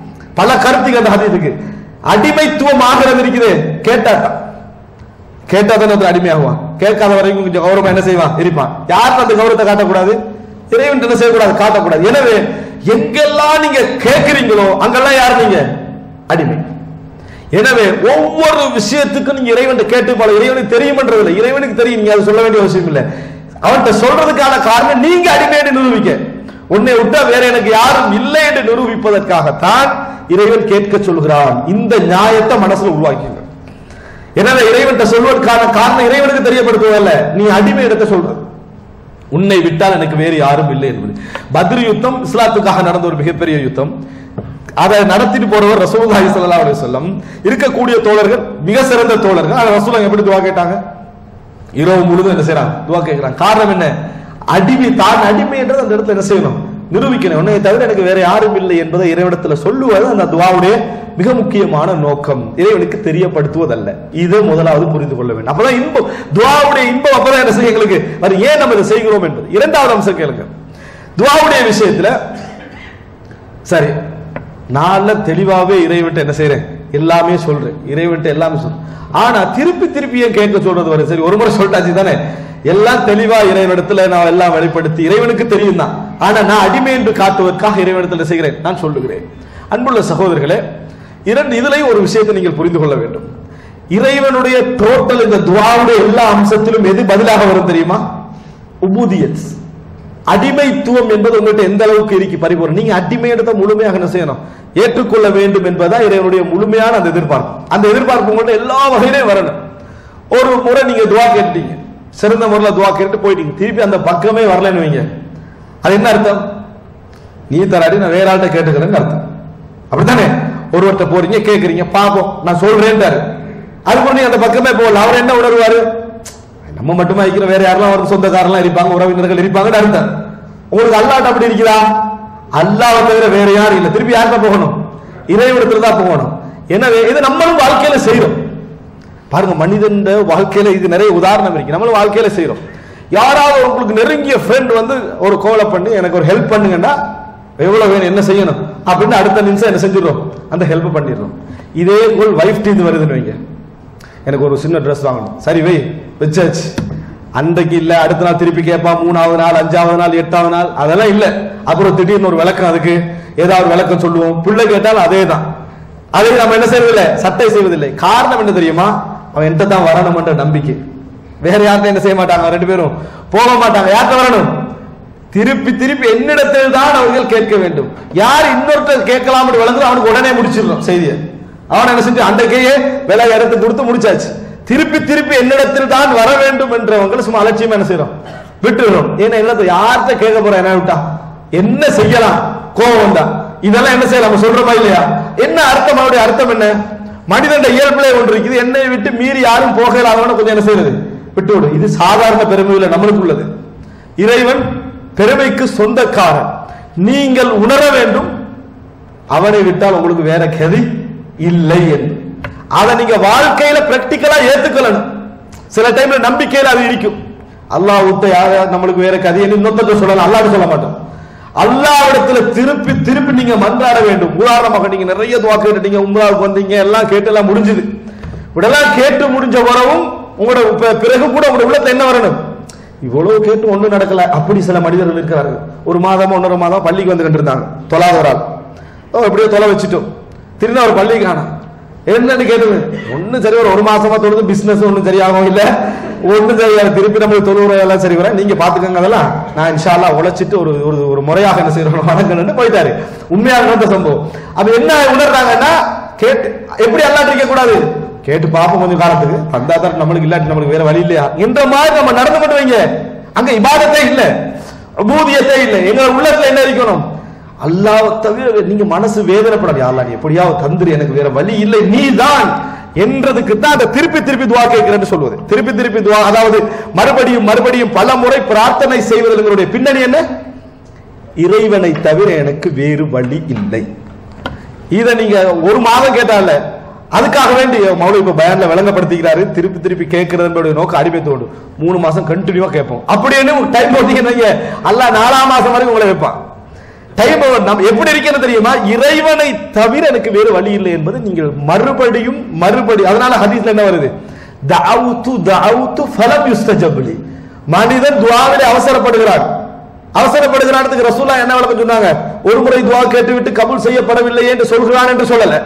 பல கருத்துக்கு அந்த ஹதீஸுக்கு அடிமைத்துவம் ஆகிறது இருக்குது கேட்டாதான் கேட்டா தானே அது அடிமையாகுவான் கேட்காத வரைக்கும் கொஞ்சம் கௌரவமா என்ன செய்வான் இருப்பான் யாருக்கு அந்த கௌரவத்தை காட்டக்கூடாது இறைவன் என்ன செய்யக்கூடாது காட்டக்கூடாது எனவே எங்கெல்லாம் நீங்க கேட்கிறீங்களோ அங்கெல்லாம் யார் நீங்க அடிமை எனவே ஒவ்வொரு விஷயத்துக்கும் நீங்க இறைவன் கேட்டு பல இறைவனுக்கு தெரியுமன்றது இல்லை இறைவனுக்கு தெரியும் நீங்க அதை சொல்ல வேண்டிய அவசியம் இல்லை அவன்கிட்ட சொல்றதுக்கான காரணம் நீங்க அடிமையை நிரூபிக்க உன்னை விட்டா வேற எனக்கு யாரும் இல்லை என்று நிரூபிப்பதற்காகத்தான் இறைவன் கேட்க சொல்கிறான் இந்த நியாயத்தை மனசுல உருவாக்கிங்க எனவே இறைவன்கிட்ட சொல்வதற்கான காரணம் இறைவனுக்கு தெரியப்படுத்துவதல்ல நீ அடிமை இடத்தை சொல்ற உன்னை விட்டால் எனக்கு வேறு யாரும் இல்லை என்பது பத்ர் யுத்தம் இஸ்லாத்துக்காக நடந்த ஒரு மிகப்பெரிய யுத்தம் அதை நடத்திட்டு போறவர் ரசூலுல்லாஹி ஸல்லல்லாஹு அலைஹி வஸல்லம் இருக்கக்கூடிய தோழர்கள் மிக சிறந்த தோழர்கள் அதை ரசூலுல்லாஹ் எப்படி துவா கேட்டாங்க இரவு முழுதும் என்ன செய்றாங்க துவா கேட்கிறாங்க காரணம் என்ன அடிமை தான் அடிமை என்றது அந்த இடத்துல என்ன செய்யணும் நிரூபிக்கணும் உன்னை தவிர எனக்கு வேற யாரும் இல்லை என்பதை இறைவனத்துல சொல்லுவது அந்த துவாவுடைய மிக முக்கியமான நோக்கம் இறைவனுக்கு தெரியப்படுத்துவதல்ல இது முதலாவது புரிந்து கொள்ள வேண்டும் அப்பதான் இன்பம் துவாவுடைய இன்பம் அப்பதான் என்ன செய்ய எங்களுக்கு வரும் ஏன் நம்ம இதை செய்கிறோம் என்பது இரண்டாவது அம்சம் கேளுங்க துவாவுடைய விஷயத்துல சரி நான் தெளிவாவே இறைவன்ட்ட என்ன செய்றேன் எல்லாமே சொல்றேன் இறைவன்ட்ட எல்லாமே சொல்றேன் ஆனா திருப்பி திருப்பி ஏன் கேட்க சொல்றது வரும் சரி ஒரு முறை சொல்லிட்டாச்சு தானே எல்லாம் தெளிவா இறைவனிடத்துல நான் எல்லாம் வெளிப்படுத்தி இறைவனுக்கு தெரியும் தான் ஆனா நான் அடிமை என்று காட்டுவதற்காக இறைவனிடத்துல செய்கிறேன் நான் சொல்லுகிறேன் அன்புள்ள சகோதரர்களே இரண்டு இதுலயும் ஒரு விஷயத்தை நீங்கள் புரிந்து கொள்ள வேண்டும் இறைவனுடைய டோட்டல் இந்த துவாவுடைய எல்லா அம்சத்திலும் எது பதிலாக வரும் தெரியுமா உபூதியத் அடிமைத்துவம் என்பது உங்கள்கிட்ட எந்த அளவுக்கு இருக்கு பரிபூர்ணம் நீங்க அடிமையிடத்தை முழுமையாக என்ன செய்யணும் ஏற்றுக்கொள்ள வேண்டும் என்பதா இறைவனுடைய முழுமையான அந்த எதிர்பார்ப்பு அந்த எதிர்பார்ப்பு உங்கள்ட்ட எல்லா வகையிலையும் வரணும் ஒரு முறை நீங்க துவா கேட்டீங்க சிறந்த முறையில் துவா கேட்டு போயிட்டீங்க திருப்பி அந்த பக்கமே வரலன்னு வைங்க அது என்ன அர்த்தம் நீ தராடி நான் வேற ஆள்கிட்ட கேட்டுக்கிறேன்னு அர்த்தம் அப்படித்தானே ஒருவர்கிட்ட போறீங்க கேக்குறீங்க பாப்போம் நான் சொல்றேன்டாரு அதுக்கப்புறம் நீங்க அந்த பக்கமே போகல அவர் என்ன உணர்வாரு நம்ம மட்டுமா இருக்கிற வேற யாரெல்லாம் ஒரு சொந்தக்காரெல்லாம் இருப்பாங்க உறவினர்கள் இருப்பாங்கன்னு அர்த்தம் உங்களுக்கு அல்லாட்ட அப்படி இருக்குதா அல்லாவை தவிர வேற யாரும் இல்லை திருப்பி யார்கிட்ட போகணும் இறைவனத்துல தான் போகணும் எனவே இது நம்மளும் வாழ்க்கையில செய்யறோம் பாருங்க மனிதன் வாழ்க்கையில இது நிறைய உதாரணம் இருக்கு நம்மளும் வாழ்க்கையில செய்யறோம் யாராவது உங்களுக்கு நெருங்கிய ஃப்ரெண்ட் வந்து ஒரு கோலை பண்ணி எனக்கு ஒரு ஹெல்ப் பண்ணுங்கன்னா எவ்வளவு வேணும் என்ன செய்யணும் அப்படின்னு அடுத்த நிமிஷம் என்ன செஞ்சிடறோம் அந்த ஹெல்ப் பண்ணிடுறோம் இதே போல் வைஃப் டீந்து வருதுன்னு வைங்க எனக்கு ஒரு சின்ன ட்ரெஸ் வாங்கணும் சரி வை வச்சாச்சு அன்றைக்கு இல்ல அடுத்த நாள் திருப்பி கேட்பான் மூணாவது நாள் அஞ்சாவது நாள் எட்டாவது நாள் அதெல்லாம் இல்ல அப்புறம் திடீர்னு ஒரு விளக்கம் அதுக்கு ஏதாவது விளக்கம் சொல்லுவோம் பிள்ளை கேட்டாலும் அதே தான் அதை நம்ம என்ன செய்வதில்லை சட்டை செய்வதில்லை காரணம் என்ன தெரியுமா அவன் என்கிட்ட தான் வரணும் என்ற நம்பிக்கை வேற யார்கிட்ட என்ன செய்ய மாட்டாங்க ரெண்டு பேரும் போக மாட்டாங்க யார்கிட்ட வரணும் திருப்பி திருப்பி என்னிடத்தில் தான் அவர்கள் கேட்க வேண்டும் யார் இன்னொருத்தர் கேட்கலாம் விளங்குதோ அவனுக்கு உடனே முடிச்சிடணும் செய்தியை அவன் என்ன செஞ்சு அன்றைக்கையே விலை எடுத்து கொடுத்து முடிச்சாச்சு திருப்பி திருப்பி என்னிடத்தில் தான் வர வேண்டும் என்றவங்களை சும்மா அலட்சியமா என்ன செய்யறோம் விட்டுறோம் ஏன்னா இல்ல யார்கிட்ட கேட்க போறோம் என்ன விட்டா என்ன செய்யலாம் கோபம் தான் இதெல்லாம் என்ன செய்யலாம் நம்ம சொல்றோமா இல்லையா என்ன அர்த்தம் அவருடைய அர்த்தம் என்ன மனிதன் இயல்பிலே ஒன்று இருக்குது என்னை விட்டு மீறி யாரும் போகலாதவன கொஞ்சம் என்ன செய்யறது விட்டு விடு இது சாதாரண பெருமையில நம்மளுக்கு உள்ளது இறைவன் பெருமைக்கு சொந்தக்காரன் நீங்கள் உணர வேண்டும் அவனை விட்டால் உங்களுக்கு வேற கதி இல்லை என்று அதை நீங்க வாழ்க்கையில பிராக்டிக்கலா ஏத்துக்கொள்ளணும் சில டைம்ல நம்பிக்கையில அது இருக்கும் அல்லாஹ் விட்ட யார நம்மளுக்கு வேற கதையை இன்னொருத்தர் சொல்லலாம் அல்லாஹ் சொல்ல மாட்டோம் அல்லாவிடத்துல திருப்பி திருப்பி நீங்க மன்றாட வேண்டும் உதாரணமாக நீங்க நிறைய துவா கேட்டுட்டீங்க உம்ராவுக்கு வந்தீங்க எல்லாம் கேட்டு எல்லாம் முடிஞ்சது இதெல்லாம் கேட்டு முடிஞ்ச வரவும் உங்களோட பி- பிறகு கூட உங்களோட உள்ளத்துல என்ன வரணும் இவ்வளவு கேட்டு ஒண்ணும் நடக்கல அப்படி சில மனிதர்கள் இருக்கிறார்கள் ஒரு மாதம் ஒன்றரை மாதம் பள்ளிக்கு வந்து இருந்தாங்க தொலாத ஒரு ஆள் ஓ எப்படியோ தொலை வச்சுட்டோம் திரும்ப ஒரு பள்ளி காணோம் என்னன்னு கேட்டது ஒண்ணும் சரி ஒரு ஒரு மாசமா தொழுது பிசினஸ் ஒண்ணும் சரியாகவும் இல்ல ஒண்ணும் சரியாக திருப்பி நம்மளுக்கு தொழுவுற எல்லாம் சரி வர நீங்க பாத்துக்கோங்க அதெல்லாம் நான் இன்ஷால்லா உழைச்சிட்டு ஒரு ஒரு ஒரு முறையாக என்ன செய்யறோம் வணங்கணும்னு போயிட்டாரு உண்மையாக நடந்த சம்பவம் அது என்ன உணர்றாங்கன்னா கேட்டு எப்படி அல்லாட்டு இருக்க கூடாது கேட்டு பாப்போம் கொஞ்சம் காலத்துக்கு தந்தா தான் நம்மளுக்கு இல்லாட்டி நம்மளுக்கு வேற வழி இல்லையா என்ற மாதிரி நம்ம நடந்து கொண்டு வைங்க அங்க இபாதத்தே இல்ல அபூதியத்தே இல்ல எங்க உள்ளத்துல என்ன இருக்கணும் அல்லாஹ் தவிர வே- நீங்க மனசு வேதனைப்படாது அல்லா நீ எப்படியாவது தந்துரு எனக்கு வேற வழி இல்லை நீ தான் என்றதுக்கு தான் அதை திருப்பி திருப்பி துவா கேட்கிறேன்னு சொல்வது திருப்பி திருப்பி துவா அதாவது மறுபடியும் மறுபடியும் பல முறை பிரார்த்தனை செய்வதனுடைய பின்னணி என்ன இறைவனை தவிர எனக்கு வேறு வழி இல்லை இத நீங்க ஒரு மாதம் கேட்டால அதுக்காக வேண்டி மௌலவி இப்ப பயான்ல விளங்கப்படுத்திக்கிறாரு திருப்பி திருப்பி கேட்கறதுடைய நோக்கம் அடிமைத்தோடு மூணு மாசம் கண்டினியூவா கேட்போம் அப்படின்னு டைம் போட்டீங்கன்னா அல்லாஹ் நாலாம் மாசம் வரைக்கும் உங்களை வைப்பான் டைம் நம்ம எப்படி இருக்கிறது தெரியுமா இறைவனை தவிர எனக்கு வேறு வழி இல்லை என்பது நீங்கள் மறுபடியும் மறுபடி அதனால ஹதீஸ்ல என்ன வருது தஅவுது தஅவுது ஃபலம் யுஸ்தஜப்லி மனிதன் துஆவிலே அவசரப்படுகிறான் அவசரப்படுகிறானதுக்கு ரசூலா என்ன விளக்கம் சொன்னாங்க ஒரு முறை துஆ கேட்டுவிட்டு கபூல் செய்யப்படவில்லை என்று சொல்கிறான் என்று சொல்லல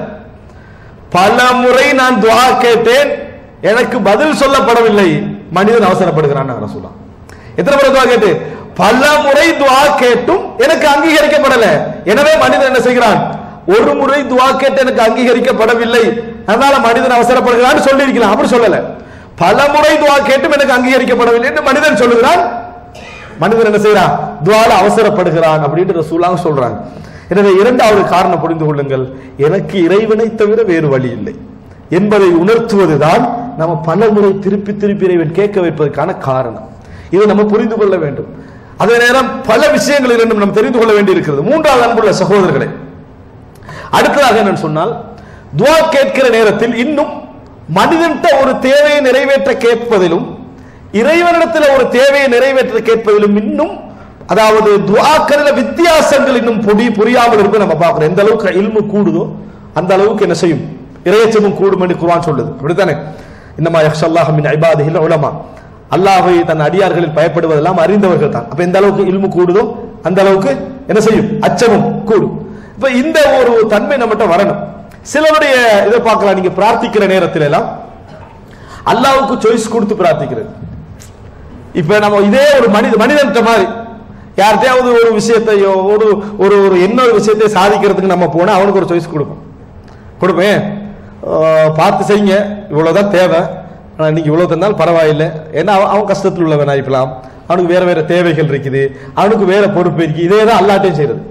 பல முறை நான் துஆ கேட்டேன் எனக்கு பதில் சொல்லப்படவில்லை மனிதன் அவசரப்படுகிறான் ரசூலா எத்தனை முறை துஆ கேட்டு பல முறை துஆ கேட்டும் எனக்கு அங்கீகரிக்கப்படல எனவே மனிதன் என்ன செய்கிறான் ஒரு முறை துஆ கேட்டு எனக்கு அங்கீகரிக்கப்படவில்லை அதனால மனிதன் அவசரப்படுகிறான்னு சொல்லி இருக்கலாம் அப்படி சொல்லல பல முறை துஆ கேட்டும் எனக்கு அங்கீகரிக்கப்படவில்லை என்று மனிதன் சொல்லுகிறான் மனிதன் என்ன செய்யறான் துவால அவசரப்படுகிறான் அப்படின்ற ரசூலாங்க சொல்றாங்க எனவே இரண்டாவது காரணம் புரிந்து கொள்ளுங்கள் எனக்கு இறைவனை தவிர வேறு வழி இல்லை என்பதை உணர்த்துவதுதான் நம்ம பல முறை திருப்பி திருப்பி இறைவன் கேட்க வைப்பதற்கான காரணம் இதை நம்ம புரிந்து கொள்ள வேண்டும் அதே நேரம் பல விஷயங்கள் இரண்டும் நம்ம தெரிந்து கொள்ள வேண்டி இருக்கிறது மூன்றாவது அன்புள்ள சகோதரர்களே அடுத்ததாக என்னன்னு சொன்னால் துவா கேட்கிற நேரத்தில் இன்னும் மனிதன்கிட்ட ஒரு தேவையை நிறைவேற்ற கேட்பதிலும் இறைவனிடத்தில் ஒரு தேவையை நிறைவேற்ற கேட்பதிலும் இன்னும் அதாவது துவாக்களில் வித்தியாசங்கள் இன்னும் புடி புரியாமல் இருப்பதை நம்ம பார்க்கிறோம் எந்த அளவுக்கு இல்மு கூடுதோ அந்த அளவுக்கு என்ன செய்யும் இறையச்சமும் கூடும் என்று குர்ஆன் சொல்லுது அப்படித்தானே இன்னமா யக்ஷல்லாஹ் மின் இபாதிஹில் உலமா அல்லாஹ்வை தன் அடியார்களில் பயப்படுவதெல்லாம் அறிந்தவர்கள் தான் அப்ப எந்த அளவுக்கு இல்மு கூடுதோ அந்த அளவுக்கு என்ன செய்யும் அச்சமும் கூடும் இப்ப இந்த ஒரு தன்மை நம்மகிட்ட வரணும் சிலருடைய இதை பார்க்கலாம் நீங்க பிரார்த்திக்கிற நேரத்துல எல்லாம் அல்லாஹ்வுக்கு சாய்ஸ் கொடுத்து பிரார்த்திக்கிறது இப்ப நம்ம இதே ஒரு மனித மனிதன்ட்ட மாதிரி யார்கிட்டயாவது ஒரு விஷயத்தையோ ஒரு ஒரு ஒரு இன்னொரு விஷயத்தை சாதிக்கிறதுக்கு நம்ம போனா அவனுக்கு ஒரு சாய்ஸ் கொடுப்போம் கொடுப்பேன் ஆஹ் பார்த்து செய்யுங்க இவ்வளவுதான் தேவை ஆனா நீங்க இவ்வளவு தந்தாலும் பரவாயில்லை ஏன்னா அவன் அவன் கஷ்டத்தில் உள்ளவன் ஆயிக்கலாம் அவனுக்கு வேற வேற தேவைகள் இருக்குது அவனுக்கு வேற பொறுப்பு இருக்கு இதே தான் அல்லாட்டையும் செய்யறது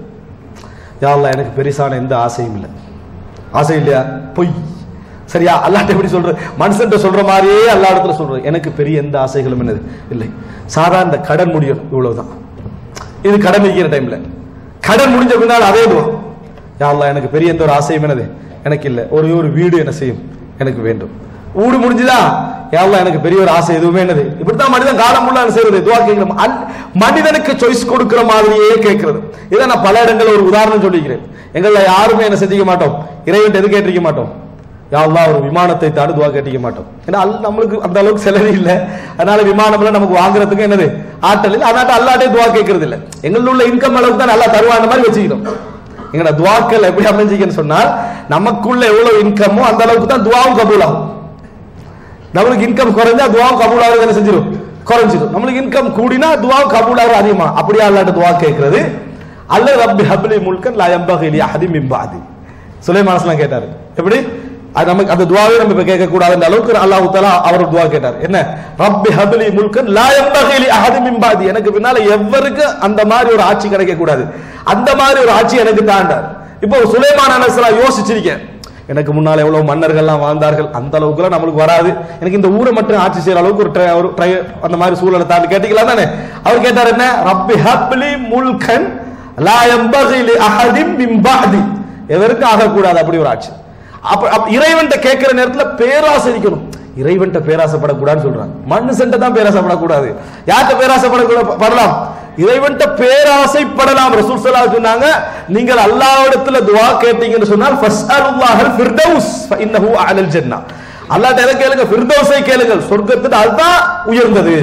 யா அல்லாஹ் எனக்கு பெருசான எந்த ஆசையும் இல்லை ஆசை இல்லையா பொய் சரியா அல்லாட்ட எப்படி சொல்ற மனுஷன் சொல்ற மாதிரியே அல்லா இடத்துல சொல்றது எனக்கு பெரிய எந்த ஆசைகளும் என்னது இல்லை சாதாரண இந்த கடன் முடியும் இவ்வளவுதான் இது கடன் இருக்கிற டைம்ல கடன் முடிஞ்ச பின்னால் அதே துவா யா அல்லாஹ் எனக்கு பெரிய எந்த ஒரு ஆசையும் என்னது எனக்கு இல்லை ஒரே ஒரு வீடு என்ன செய்யும் எனக்கு வேண்டும் வீடு முடிஞ்சுதா யா அல்லாஹ் எனக்கு பெரிய ஒரு ஆசை எதுவுமே என்னது இப்படித்தான் மனிதன் காலம் முள்ள செய்யறது துவா கேட்கிறோம் அல்- மனிதனுக்கு சாய்ஸ் கொடுக்கிற மாதிரியே கேட்கிறது இதை நான் பல இடங்கள்ல ஒரு உதாரணம் சொல்லிக்கிறேன் எங்கள யாருமே என்ன செஞ்சிக்க மாட்டோம் இறைவன் எது கேட்டிருக்க மாட்டோம் யா அல்லாஹ் ஒரு விமானத்தை தாடு துவா கேட்டிக்க மாட்டோம் ஏன்னா அல் நம்மளுக்கு அந்த அளவுக்கு செலவு இல்லை அதனால விமானம்லாம் நமக்கு வாங்குறதுக்கு என்னது ஆற்றல் இல்லை அதனால அல்லாட்டே துவா கேட்கறது இல்லை எங்களுள்ள உள்ள இன்கம் அளவுக்கு தான் நல்லா தருவான மாதிரி வச்சுக்கிறோம் எங்களோட துவாக்கள் எப்படி அமைஞ்சிக்கன்னு சொன்னால் நமக்குள்ள எவ்வளவு இன்கமோ அந்த அளவுக்கு தான் துவாவும் கபூல் ஆகும் நம்மளுக்கு இன்கம் குறைஞ்சா துவாவும் கபூல் ஆகுறது என்ன செஞ்சிடும் குறைஞ்சிடும் நம்மளுக்கு இன்கம் கூடினா துவாவும் கபூல் ஆகுறது அதிகமா அப்படியே அல்லாட்ட துவா கேட்கறது அல்ல ரப்பி ஹப்லி முல்கன் லா யம்பகி லி அஹதி மின் பாதி சுலைமானஸ்லாம் கேட்டாரு எப்படி அது நமக்கு அந்த துவாவே நம்ம இப்ப கேட்க கூடாதுன்ற அளவுக்கு அல்லாஹ் தஆலா அவர் துவா கேட்டார் என்ன ரப்பி ஹப்லி முல்கன் லா யம்பகி லி அஹதி மின் பாதி எனக்கு பின்னால எவருக்கு அந்த மாதிரி ஒரு ஆட்சி கிடைக்க கூடாது அந்த மாதிரி ஒரு ஆட்சி எனக்கு தாண்டார் இப்போ சுலைமான் அலைஹிஸ்ஸலாம் யோசிச்சிருக்கேன் எனக்கு முன்னால் எவ்வளவு மன்னர்கள்லாம் வாழ்ந்தார்கள் அந்த அளவுக்குலாம் நம்மளுக்கு வராது எனக்கு இந்த ஊரை மட்டும் ஆட்சி செய்யற அளவுக்கு ஒரு try- ஒரு try அந்த மாதிரி சூழலை தாண்டி கேட்டீங்களா தானே அவர் கேட்டார் என்ன ரப்பி ஹப்லி முல்கன் லா யம்பகி லி அஹதின் மின் பஅதி எவருக்கும் ஆகக்கூடாது அப்படி ஒரு ஆட்சி அப்ப அப்ப இறைவன்ட்ட கேட்கிற நேரத்துல பேராசை இருக்கணும் இறைவன்ட்ட பேராசைப்படக்கூடாதுன்னு சொல்றாங்க மனுஷன்ட்ட தான் பேராசைப்படக்கூடாது யார்கிட்ட பேராசைப்படக்கூடாது படலாம் இறைவன்ட்ட பேராசைப்படலாம் ரசூல் ஸல்லல்லாஹு அலைஹி சொன்னாங்க நீங்கள் அல்லாஹ்விடத்துல துஆ கேட்டீங்கன்னு சொன்னால் ஃபஸ்அலுல்லாஹல் ஃபிர்தௌஸ் ஃபஇன்னஹு அலல் ஜன்னah அல்லாஹ்ட்ட எதை கேளுங்க ஃபிர்தௌஸை கேளுங்கள் சொர்க்கத்துல அதுதான் உயர்ந்தது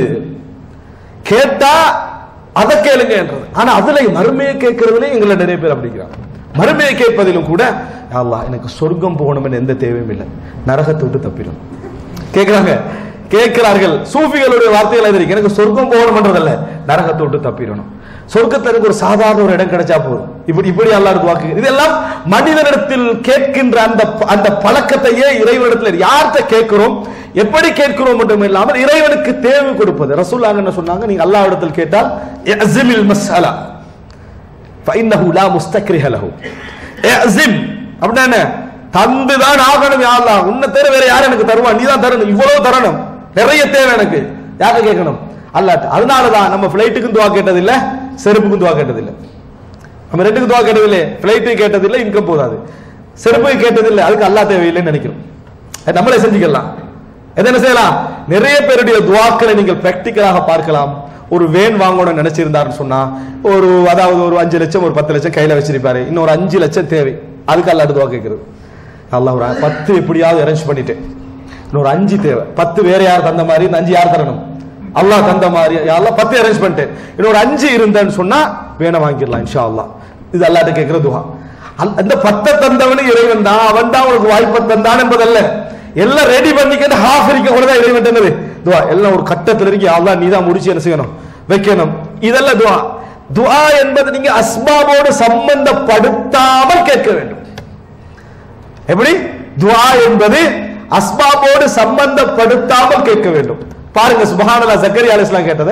கேட்டா அதை கேளுங்க என்றது ஆனா அதுல மறுமையை கேட்கறதுல எங்களை நிறைய பேர் அப்படிங்கிறாங்க மறுமையை கேட்பதிலும் கூட "யா அல்லாஹ் எனக்கு சொர்க்கம் போகணும்னு எந்த தேவையும் இல்லை நரகத்தை விட்டு தப்பிடும் கேட்கிறாங்க கேட்கிறார்கள் சூஃபிகளுடைய வார்த்தைகள் எதிர்க்கு எனக்கு சொர்க்கம் போகணும்ன்றதல்ல நரகத்தை விட்டு தப்பிடணும் சொர்க்கத்துல எனக்கு ஒரு சாதாரண ஒரு இடம் கிடைச்சா போதும் இப்படி இப்படி அல்லாருக்கு வாக்கு இதெல்லாம் மனிதனிடத்தில் கேட்கின்ற அந்த அந்த பழக்கத்தையே இறைவனிடத்தில் யார்கிட்ட கேட்கிறோம் எப்படி கேட்கிறோம் மட்டும் இல்லாமல் இறைவனுக்கு தேவை கொடுப்பது ரசூல்லாங்க என்ன சொன்னாங்க நீங்க அல்லாஹ்விடத்தில் கேட்டால் இஅ்ஸிமில் மஸ்அலா فإنه لا مستكره له اعزم அப்படின்னா என்ன தந்துதான் ஆகணும் யா அல்லாஹ் உன்னை தவிர வேற யார் எனக்கு தருவா நீ தான் தரணும் இவ்வளவு தரணும் நிறைய தேவை எனக்கு யாரை கேட்கணும் அல்லாஹ் அதனால தான் நம்ம ஃப்ளைட்டுக்கும் துவா கேட்டது இல்ல செருப்புக்கும் துவா கேட்டது இல்ல நம்ம ரெண்டுக்கும் துவா கேட்டது இல்லை ஃப்ளைட்டு கேட்டது இல்லை இன்கம் போதாது செருப்புக்கு கேட்டது இல்லை அதுக்கு அல்லாஹ் தேவையில்லைன்னு நினைக்கிறோம் அது நம்மளே செஞ்சுக்கலாம் எதை என்ன செய்யலாம் நிறைய பேருடைய துவாக்களை நீங்கள் பிராக்டிக்கலாக பார்க்கலாம் ஒரு வேன் வாங்கணும்னு நினைச்சிருந்தாருன்னு சொன்னா ஒரு அதாவது ஒரு அஞ்சு லட்சம் ஒரு பத்து லட்சம் கையில வச்சிருப்பாரு இன்னும் ஒரு அஞ்சு லட்சம் தேவை அதுக்கு அல்லாட்டு துவா கேட்கிறது அல்லாஹ் ஒரு பத்து எப்படியாவது அரேஞ்ச் பண்ணிட்டேன் இன்னொரு அஞ்சு தேவை பத்து வேற யார் தந்த மாதிரி இந்த அஞ்சு யார் தரணும் அல்லாஹ் தந்த மாதிரி யாரெல்லாம் பத்து அரேஞ்ச் பண்ணிட்டேன் இன்னொரு அஞ்சு இருந்தேன்னு சொன்னா வேணை வாங்கிடலாம் இன்ஷா அல்லாஹ் இது அல்லாட்ட கேட்கிற துவா அந்த- அந்த பத்தை தந்தவனு இறைவன் தான் அவன் தான் உனக்கு வாய்ப்பை தந்தான் என்பதல்ல எல்லாம் ரெடி பண்ணிக்கிட்டு ஹாஃப் இருக்க கூட தான் இறைவன் என்னது துவா எல்லாம் ஒரு கட்டத்துல இருக்கு அல்லாஹ் நீ தான் முடிச்சு என்ன செய்யணும் வைக்கணும் இதெல்லாம் துவா துவா என்பது நீங்க அஸ்பாபோடு சம்பந்தப்படுத்தாமல் கேட்க வேண்டும் எப்படி துஆ என்பது அஸ்பாபோடு சம்பந்தப்படுத்தாமல் கேட்க வேண்டும் பாருங்க சுபஹானல்லாஹ் ஜக்கரியா அலைஹிஸ்ஸலாம் கேட்டதை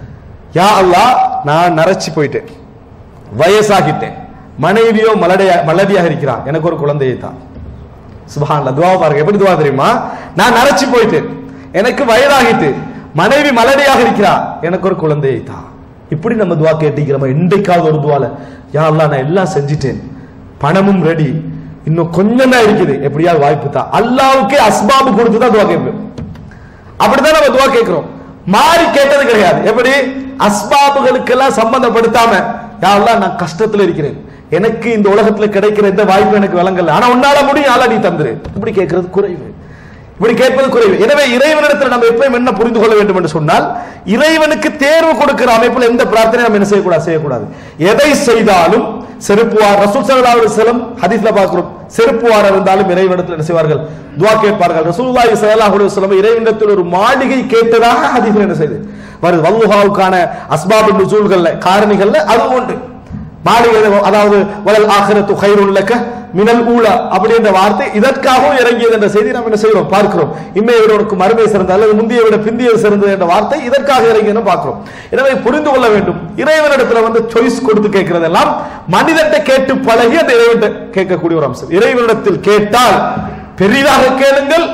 யா அல்லாஹ் நான் நரைச்சு போயிட்டேன் வயசாகிட்டேன் மனைவியோ மலடையா மலடியாக இருக்கிறான் எனக்கு ஒரு குழந்தையை தான் சுபஹானல்லாஹ் துவா பாருங்க எப்படி துவா தெரியுமா நான் நரைச்சு போயிட்டேன் எனக்கு வயதாகிட்டு மனைவி மலடியாக இருக்கிறா எனக்கு ஒரு குழந்தையை தான் இப்படி நம்ம துவா கேட்டிக்கிறோமா இன்றைக்காவது ஒரு துவால யா அல்லாஹ் நான் எல்லாம் செஞ்சிட்டேன் பணமும் ரெடி இன்னும் கொஞ்சம் தான் இருக்குது எப்படியாவது வாய்ப்பு தான் அல்லாவுக்கே அஸ்பாபு கொடுத்து தான் துவா கேட்போம் அப்படிதான் நம்ம துவா கேட்கிறோம் மாறி கேட்டது கிடையாது எப்படி அஸ்பாபுகளுக்கெல்லாம் சம்பந்தப்படுத்தாம யா அல்லாஹ் நான் கஷ்டத்துல இருக்கிறேன் எனக்கு இந்த உலகத்துல கிடைக்கிற எந்த வாய்ப்பு எனக்கு விளங்கல ஆனா உன்னால முடியும் ஆளா நீ தந்துரு இப்படி கேட்கறது குறைவு இப்படி கேட்பது குறைவு எனவே இறைவனிடத்தில் நம்ம எப்பயும் என்ன புரிந்து கொள்ள வேண்டும் என்று சொன்னால் இறைவனுக்கு தேர்வு கொடுக்கிற அமைப்பில் எந்த பிரார்த்தனை நம்ம என்ன செய்யக்கூடாது செய்யக்கூடாது எதை செய்தாலும் செருப்புவார் ரசூல் ஸல்லல்லாஹு அலைஹி வஸல்லம் ஹதீஸ்ல பார்க்கிறோம் செருப்புவார் இருந்தாலும் இறைவனிடத்தில் என்ன செய்வார்கள் துஆ கேட்பார்கள் ரசூலுல்லாஹி ஸல்லல்லாஹு அலைஹி வஸல்லம் இறைவனிடத்தில் ஒரு மாளிகை கேட்டதாக ஹதீஸ்ல என்ன செய்யுது வருது வல்லுஹாவுக்கான அஸ்பாபு நுசூல்கள்ல காரணிகள்ல அது ஒன்று மாளிகை அதாவது வலல் ஆகிரத்து ஹைருல் லக்க மினல் ஊலா அப்படின்ற வார்த்தை இதற்காகவும் இறங்கியது என்ற செய்தி நாம் என்ன செய்கிறோம் பார்க்கிறோம் இம்மையை விட உனக்கு மறுமை சிறந்தது அல்லது முந்தைய விட பிந்தியது சிறந்தது என்ற வார்த்தை இதற்காக இறங்கியது பார்க்கிறோம் எனவே புரிந்து கொள்ள வேண்டும் இறைவனிடத்துல வந்து சாய்ஸ் கொடுத்து கேட்கிறதெல்லாம் மனிதன்ட்ட கேட்டு பழகி அந்த இறைவன் கேட்கக்கூடிய ஒரு அம்சம் இறைவனிடத்தில் கேட்டால் பெரிதாக கேளுங்கள்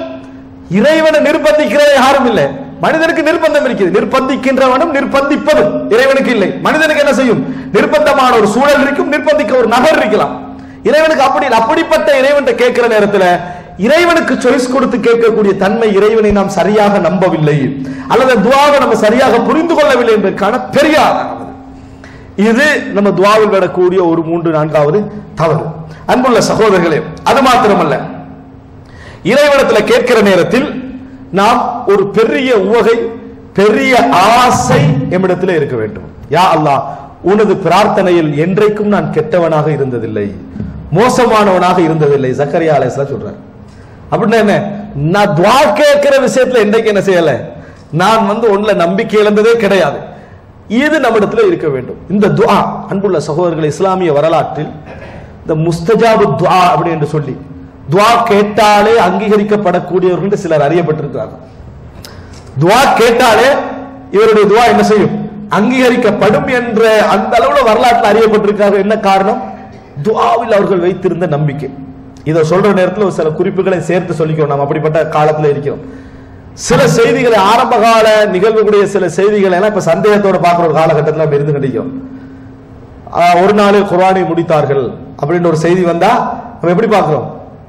இறைவனை நிர்பந்திக்கிறதே யாரும் இல்லை மனிதனுக்கு நிர்பந்தம் இருக்குது நிர்பந்திக்கின்றவனும் நிர்பந்திப்பதும் இறைவனுக்கு இல்லை மனிதனுக்கு என்ன செய்யும் நிர்பந்தமான ஒரு சூழல் இருக்கும் நிர்பந்திக்க ஒரு நபர் இருக்கலாம் இறைவனுக்கு அப்படி இல்லை. அப்படிப்பட்ட இறைவன் கேட்கிற நேரத்துல இறைவனுக்கு சாய்ஸ் கொடுத்து கேட்கக்கூடிய தன்மை இறைவனை நாம் சரியாக நம்பவில்லை அல்லது துவாவை நம்ம சரியாக புரிந்து கொள்ளவில்லை என்பதற்கான பெரிய ஆதாரம் அது. இது நம்ம துவாவில் வரக்கூடிய ஒரு மூன்று நான்காவது தவறு அன்புள்ள சகோதரர்களே அது மாத்திரமல்ல இறைவனத்தில் கேட்கிற நேரத்தில் நாம் ஒரு பெரிய உவகை பெரிய ஆசை எம்மிடத்தில் இருக்க வேண்டும் யா அல்லாஹ் உனது பிரார்த்தனையில் என்றைக்கும் நான் கெட்டவனாக இருந்ததில்லை மோசமானவனாக இருந்ததில்லை ஜக்கரியா அலைஹிஸ்ஸலாம் சொல்றார் அப்படின்னா என்ன நான் துவா கேட்கிற விஷயத்துல என்றைக்கு என்ன செய்யல நான் வந்து ஒண்ணுல நம்பிக்கை இழந்ததே கிடையாது இது நம்மிடத்துல இருக்க வேண்டும் இந்த துஆ அன்புள்ள சகோதரர்கள் இஸ்லாமிய வரலாற்றில் இந்த முஸ்தஜாபு துஆ அப்படி என்று சொல்லி துஆ கேட்டாலே அங்கீகரிக்கப்படக்கூடியவர்கள் என்று சிலர் அறியப்பட்டிருக்கிறார்கள் துஆ கேட்டாலே இவருடைய துஆ என்ன செய்யும் அங்கீகரிக்கப்படும் என்ற அந்த அளவுல வரலாற்றில் அறியப்பட்டிருக்கிறார்கள் என்ன காரணம் துஆவில் அவர்கள் வைத்திருந்த நம்பிக்கை இதை சொல்ற நேரத்தில் ஒரு சில குறிப்புகளை சேர்த்து சொல்லிக்கிறோம் நாம் அப்படிப்பட்ட காலத்துல இருக்கிறோம் சில செய்திகளை ஆரம்ப கால நிகழ்வுடைய சில செய்திகளை எல்லாம் இப்ப சந்தேகத்தோட பார்க்கிற ஒரு காலகட்டத்தில் நம்ம இருந்து கிடைக்கும் ஆஹ் ஒரு நாளில் குர்ஆனை முடித்தார்கள் அப்படின்ற ஒரு செய்தி வந்தா நம்ம எப்படி பார்க்கிறோம்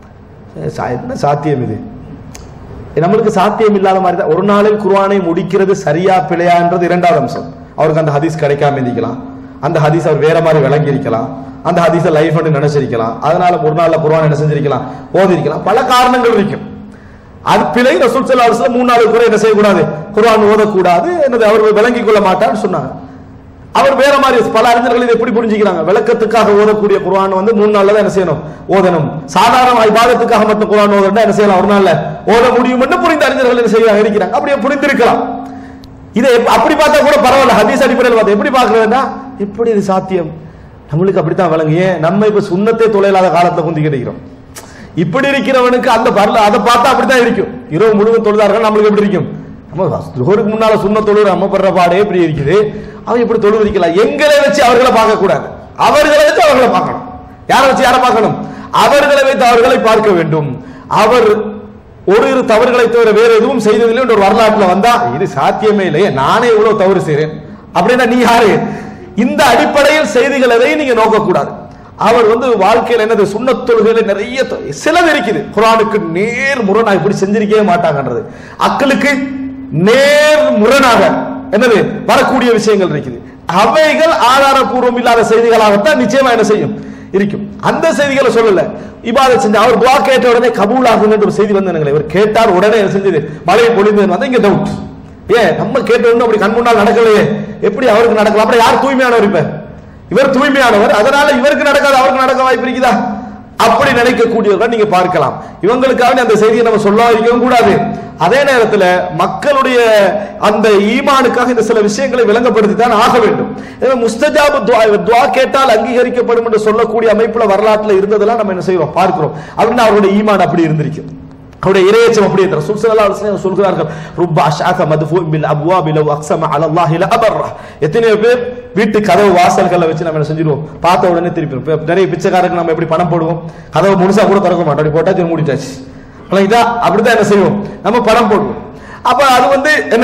ஏ, சா- என்ன சாத்தியம் இது நம்மளுக்கு சாத்தியம் இல்லாத மாதிரி தான் ஒரு நாளில் குர்ஆனை முடிக்கிறது சரியா பிழையான்றது இரண்டாவது அம்சம் அவருக்கு அந்த ஹதீஸ் கிடைக்காம இருந்திக்கலாம் அந்த ஹதீஸ் அவர் வேற மாதிரி விளங்கி இருக்கலாம் அந்த ஹதீஸை லைஃப் நினைச்சிருக்கலாம் அதனால ஒரு நாள்ல குர்ஆன் என்ன செஞ்சிருக்கலாம் ஓதி இருக்கலாம் பல காரணங்கள் இருக்கும் அது பிழை ரசூல் ஸல்லல்லாஹு அலைஹி வஸல்லம் மூணு நாளுக்கு கூட என்ன செய்யக்கூடாது குர்ஆன் ஓதக்கூடாது என்னது அவர் விளங்கிக் கொள்ள மாட்டார்னு சொன்னாங்க அவர் வேற மாதிரி பல அறிஞர்கள் இதை எப்படி புரிஞ்சுக்கிறாங்க விளக்கத்துக்காக ஓதக்கூடிய குர்ஆன் வந்து மூணு நாள்ல தான் என்ன செய்யணும் ஓதணும் சாதாரண இபாதத்துக்காக மட்டும் குர்ஆன் ஓதணும் என்ன செய்யலாம் ஒரு நாள்ல ஓத முடியும் என்று புரிந்த அறிஞர்கள் என்ன செய்ய இருக்கிறாங்க அப்படியே புரிந்திருக்கலாம் இதை எப்ப- அப்படி பார்த்தா கூட பரவாயில்ல ஹதீஸ் அடிப்படையில் பார்த்தா எப்படி பார்க்கறதுன்னா எப்படி இது சாத்தியம் நம்மளுக்கு அப்படித்தான் விளங்கு ஏன் நம்ம இப்ப சுண்ணத்தை தொலைலாத காலத்துல குந்தி கிடைக்கிறோம் இப்படி இருக்கிறவனுக்கு அந்த பரல அதை பார்த்தா அப்படித்தான் இருக்கும் இரவு முழுவதும் தொழுதார்கள் நம்மளுக்கு எப்படி இருக்கும் நம்ம ஜோருக்கு முன்னால சுண்ண தொழுற நம்ம படுற பாடே எப்படி இருக்குது அவன் எப்படி தொழுது இருக்கலாம் எங்களை வச்சு அவர்களை பார்க்க கூடாது அவர்களை வச்சு அவர்களை பார்க்கணும் யாரை வச்சு யாரை பார்க்கணும் அவர்களை வைத்து அவர்களை பார்க்க வேண்டும் அவர் ஒரு இரு தவறுகளை தவிர வேற எதுவும் செய்ததில்லை என்ற ஒரு வரலாற்றுல வந்தா இது சாத்தியமே இல்லையே நானே இவ்வளவு தவறு செய்றேன் அப்படின்னா நீ யாரு இந்த அடிப்படையில் செய்திகளை நீங்க நோக்கக்கூடாது அவர் வந்து வாழ்க்கையில் என்னது சுண்ணத் தொழுகையில நிறைய தொ- சிலது இருக்குது குரானுக்கு நேர் முரணாக இப்படி செஞ்சிருக்கவே மாட்டாங்கன்றது அக்களுக்கு நேர் முரணாக என்னது வரக்கூடிய விஷயங்கள் இருக்குது அவைகள் ஆதாரபூர்வம் இல்லாத செய்திகளாகத்தான் நிச்சயமா என்ன செய்யும் இருக்கும் அந்த செய்திகளை சொல்லல இபாதத் செஞ்ச அவர் துவா கேட்ட உடனே கபூல் ஆகுதுன்ற ஒரு செய்தி வந்து இவர் கேட்டார் உடனே என்ன செஞ்சது மழை பொழிந்தது வந்து இங்க டவுட் ஏன் நம்ம கேட்ட ஒண்ணு அப்படி கண் முன்னால் நடக்கலையே எப்படி அவருக்கு நடக்கலாம் அப்புறம் யார் தூய்மையானவர் இப்ப இவர் தூய்மையானவர் அதனால இவருக்கு நடக்காது அவருக்கு நடக்க வாய்ப்பு இருக்குதா அப்படி நினைக்கக்கூடியவர்கள் நீங்க பார்க்கலாம் இவங்களுக்காக அந்த செய்தியை நம்ம சொல்ல இருக்கவும் கூடாது அதே நேரத்தில் மக்களுடைய அந்த ஈமானுக்காக இந்த சில விஷயங்களை விளங்கப்படுத்தி தான் ஆக வேண்டும் எனவே முஸ்தஜாபு துவா இவர் துவா கேட்டால் அங்கீகரிக்கப்படும் என்று சொல்லக்கூடிய அமைப்புல வரலாற்றுல இருந்ததெல்லாம் நம்ம என்ன செய்றோம் பார்க்கிறோம் அப்படின்னா அவருடைய ஈமான் அப்படி இருந்திருக்கும் அவருடைய இறையச்சம் அப்படி இருக்கிற சுல்சலா சொல்கிறார்கள் ருப்பா ஷாக மதுஃபூ பில் அப்வாபி லவ் அக்ஸம அலல்லாஹி லஅபர்ரா எத்தனையோ பேர் வீட்டு கதவு வாசல்களை வச்சு நம்ம என்ன செஞ்சிருவோம் பார்த்த உடனே திருப்பி இப்ப நிறைய பிச்சைக்காரருக்கு நம்ம எப்படி பணம் போடுவோம் கதவு முழுசா கூட திறக்க மாட்டோம் அப்படி போட்டா திரும்ப மூடிட்டாச்சு இதா அப்படிதான் என்ன செய்வோம் நம்ம பணம் போடுவோம் அப்ப அது வந்து என்ன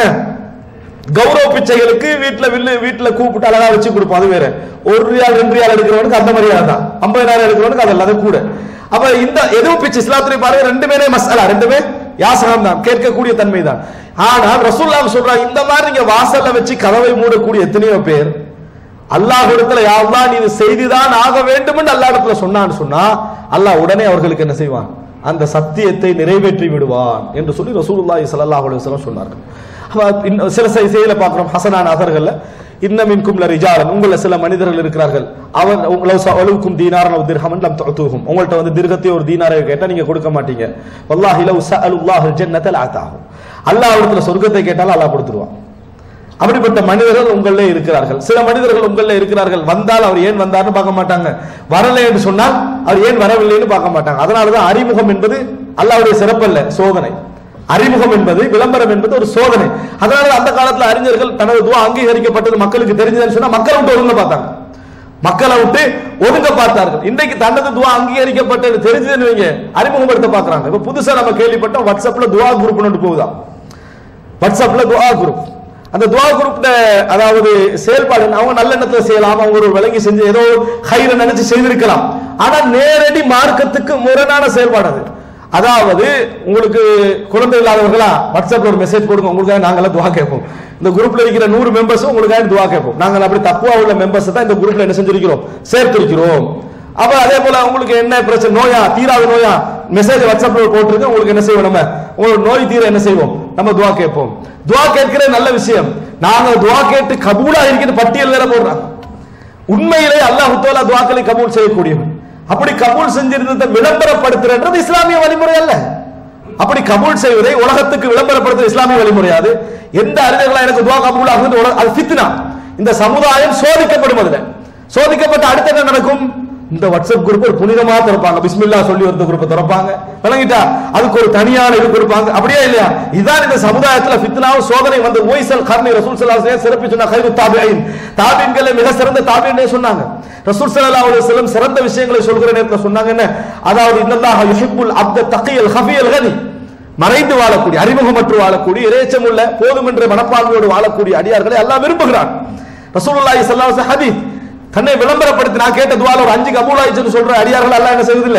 கௌரவ பிச்சைகளுக்கு வீட்டுல வில்லு வீட்டுல கூப்பிட்டு அழகா வச்சு கொடுப்போம் அது வேற ஒரு ரியால் ரெண்டு ரியால் எடுக்கிறவனுக்கு அந்த மரியாதை தான் ஐம்பதாயிரம் எடுக்கிறவனுக்கு அது எல்லாமே கூட அப்ப இந்த எதுவும் பிச்சை இஸ்லாத்துறை பாருங்க ரெண்டுமே மசாலா ரெண்டுமே யாசகம் தான் கேட்கக்கூடிய தன்மை தான் ஆனால் ரசூல்லா சொல்றாங்க இந்த மாதிரி நீங்க வாசல்ல வச்சு கதவை மூடக்கூடிய எத்தனையோ பேர் அல்லாஹ் இடத்துல யாரெல்லாம் நீ இது செய்துதான் ஆக வேண்டும் என்று அல்லாஹ் இடத்துல சொன்னான்னு சொன்னா அல்லாஹ் உடனே அவர்களுக்கு என்ன செய்வான் அந்த சத்தியத்தை நிறைவேற்றி விடுவான் என்று சொல்லி ரசூலுல்லாஹி ஸல்லல்லாஹு அலைஹி வஸல்லம் சொன்னார்கள் அப்ப இன்னும் சில செய்- செய்தியில பார்க்கிறோம் ஹசனான அதர்கள்ல இன்னமின்கும் ரிஜாலன் உங்கள சில மனிதர்கள் இருக்கிறார்கள் அவர் உங்களை அழுவுக்கும் தீனாரன் ஒரு திர்ஹமன் லம் துஅத்துஹும் உங்கள்ட்ட வந்து திருகத்தை ஒரு தீனாரை கேட்டா நீங்க கொடுக்க மாட்டீங்க வல்லாஹி லவ் சஅலுல்லாஹு ஜன்னத லஅதாஹு அல்லாஹ் இடத்துல சொர்க்கத்தை கேட்டாலும் அல்லாஹ் கொடுத்துருவான் அப்படிப்பட்ட மனிதர்கள் உங்களே இருக்கிறார்கள் சில மனிதர்கள் உங்களே இருக்கிறார்கள் வந்தால் அவர் ஏன் வந்தார்னு பார்க்க மாட்டாங்க வரலை என்று சொன்னால் அவர் ஏன் வரவில்லைன்னு பார்க்க மாட்டாங்க அதனாலதான் அறிமுகம் என்பது அல்லாஹ்வுடைய சிறப்பல்ல சோதனை அறிமுகம் என்பது விளம்பரம் என்பது ஒரு சோதனை அதனால அந்த காலத்துல அறிஞர்கள் தனது துவா அங்கீகரிக்கப்பட்டது மக்களுக்கு தெரிஞ்சதுன்னு சொன்னா மக்களை விட்டு ஒழுங்க பார்த்தாங்க மக்களை விட்டு ஒதுங்க பார்த்தார்கள் இன்றைக்கு தனது துவா அங்கீகரிக்கப்பட்டது தெரிஞ்சதுன்னு வைங்க அறிமுகப்படுத்த பார்க்கறாங்க இப்ப புதுசா நம்ம கேள்விப்பட்டோம் வாட்ஸ்அப்ல துவா குரூப் போகுதா வாட்ஸ்அப்ல துவா குரூப் அந்த துவா குரூப்ல அதாவது செயல்பாடு என்ன? அவங்க நல்ல எண்ணத்துல செய்யலாம் அவங்க ஒரு விலங்கி செஞ்சு ஏதோ ஹைர நினைச்சு செய்திருக்கலாம் ஆனா நேரடி மார்க்கத்துக்கு முரணான செயல்பாடு அது அதாவது உங்களுக்கு குழந்தை இல்லாதவர்களா வாட்ஸ்அப்ல ஒரு மெசேஜ் போடுங்க உங்களுக்காக நாங்கெல்லாம் துவா கேட்போம் இந்த குரூப்ல இருக்கிற நூறு மெம்பர்ஸும் உங்களுக்காக துவா கேட்போம் நாங்கள் அப்படி தப்புவா உள்ள மெம்பர்ஸ் தான் இந்த குரூப்ல என்ன செஞ்சிருக்கிறோம் சேர்த்திருக்கிறோம் அப்ப அதே போல உங்களுக்கு என்ன பிரச்சனை நோயா தீராத நோயா மெசேஜ் வாட்ஸ்அப்ல போட்டிருக்கு உங்களுக்கு என்ன செய்வோம் நம்ம உங்களுக்கு நோய் தீர என்ன செய்வோம் நம்ம துவா கேட்போம் துவா கேட்கிற நல்ல விஷயம் நாங்க துவா கேட்டு கபூலா இருக்கிற பட்டியல் வேற போடுறாங்க உண்மையிலே அல்லாஹ் தஆலா துவாக்களை கபூல் செய்யக்கூடியவன் அப்படி கபூல் செஞ்சிருந்ததை விளம்பரப்படுத்துறது இஸ்லாமிய வழிமுறை அல்ல அப்படி கபூல் செய்வதை உலகத்துக்கு விளம்பரப்படுத்துற இஸ்லாமிய வழிமுறையாது எந்த அறிஞர்களா எனக்கு துவா கபூல் ஆகுது உலக- அது ஃபித்னா இந்த சமுதாயம் சோதிக்கப்படும் அதுல சோதிக்கப்பட்ட அடுத்து என்ன நடக்கும் இந்த வாட்ஸ்அப் குரூப் ஒரு புனிதமா திறப்பாங்க பிஸ்மில்லா சொல்லி ஒரு குரூப் திறப்பாங்க விளங்கிட்டா அதுக்கு ஒரு தனியான இது கொடுப்பாங்க அப்படியே இல்லையா இதான் இந்த சமுதாயத்துல ஃபித்னாவும் சோதனை வந்து ஓய்சல் கர்ணி ரசூல் ஸல்லல்லாஹு அலைஹி வஸல்லம் சிறப்பி சொன்ன கைரு தாபியின் தாபின்களே மிக சிறந்த தாபின்னே சொன்னாங்க ரசூல் ஸல்லல்லாஹு அலைஹி வஸல்லம் சிறந்த விஷயங்களை சொல்கிற நேரத்துல சொன்னாங்க என்ன அதாவது இன்னல்லாஹ யுஹிப்புல் அப்த தகியல் ஹஃபியல் கனி மறைந்து வாழக்கூடிய அறிமுகமற்று வாழக்கூடிய இறைச்சம் உள்ள போதுமென்ற மனப்பான்மையோடு வாழக்கூடிய அடியார்களை அல்லாஹ் விரும்புகிறான் ரசூலுல்லாஹி ஸல்லல்லாஹு அலைஹி ஹதீஸ் தன்னை விளம்பரப்படுத்தி நான் கேட்ட துவால ஒரு அஞ்சு கபூல் ஆயிடுச்சுன்னு சொல்ற அடியார்கள் எல்லாம் என்ன செய்வதில்லை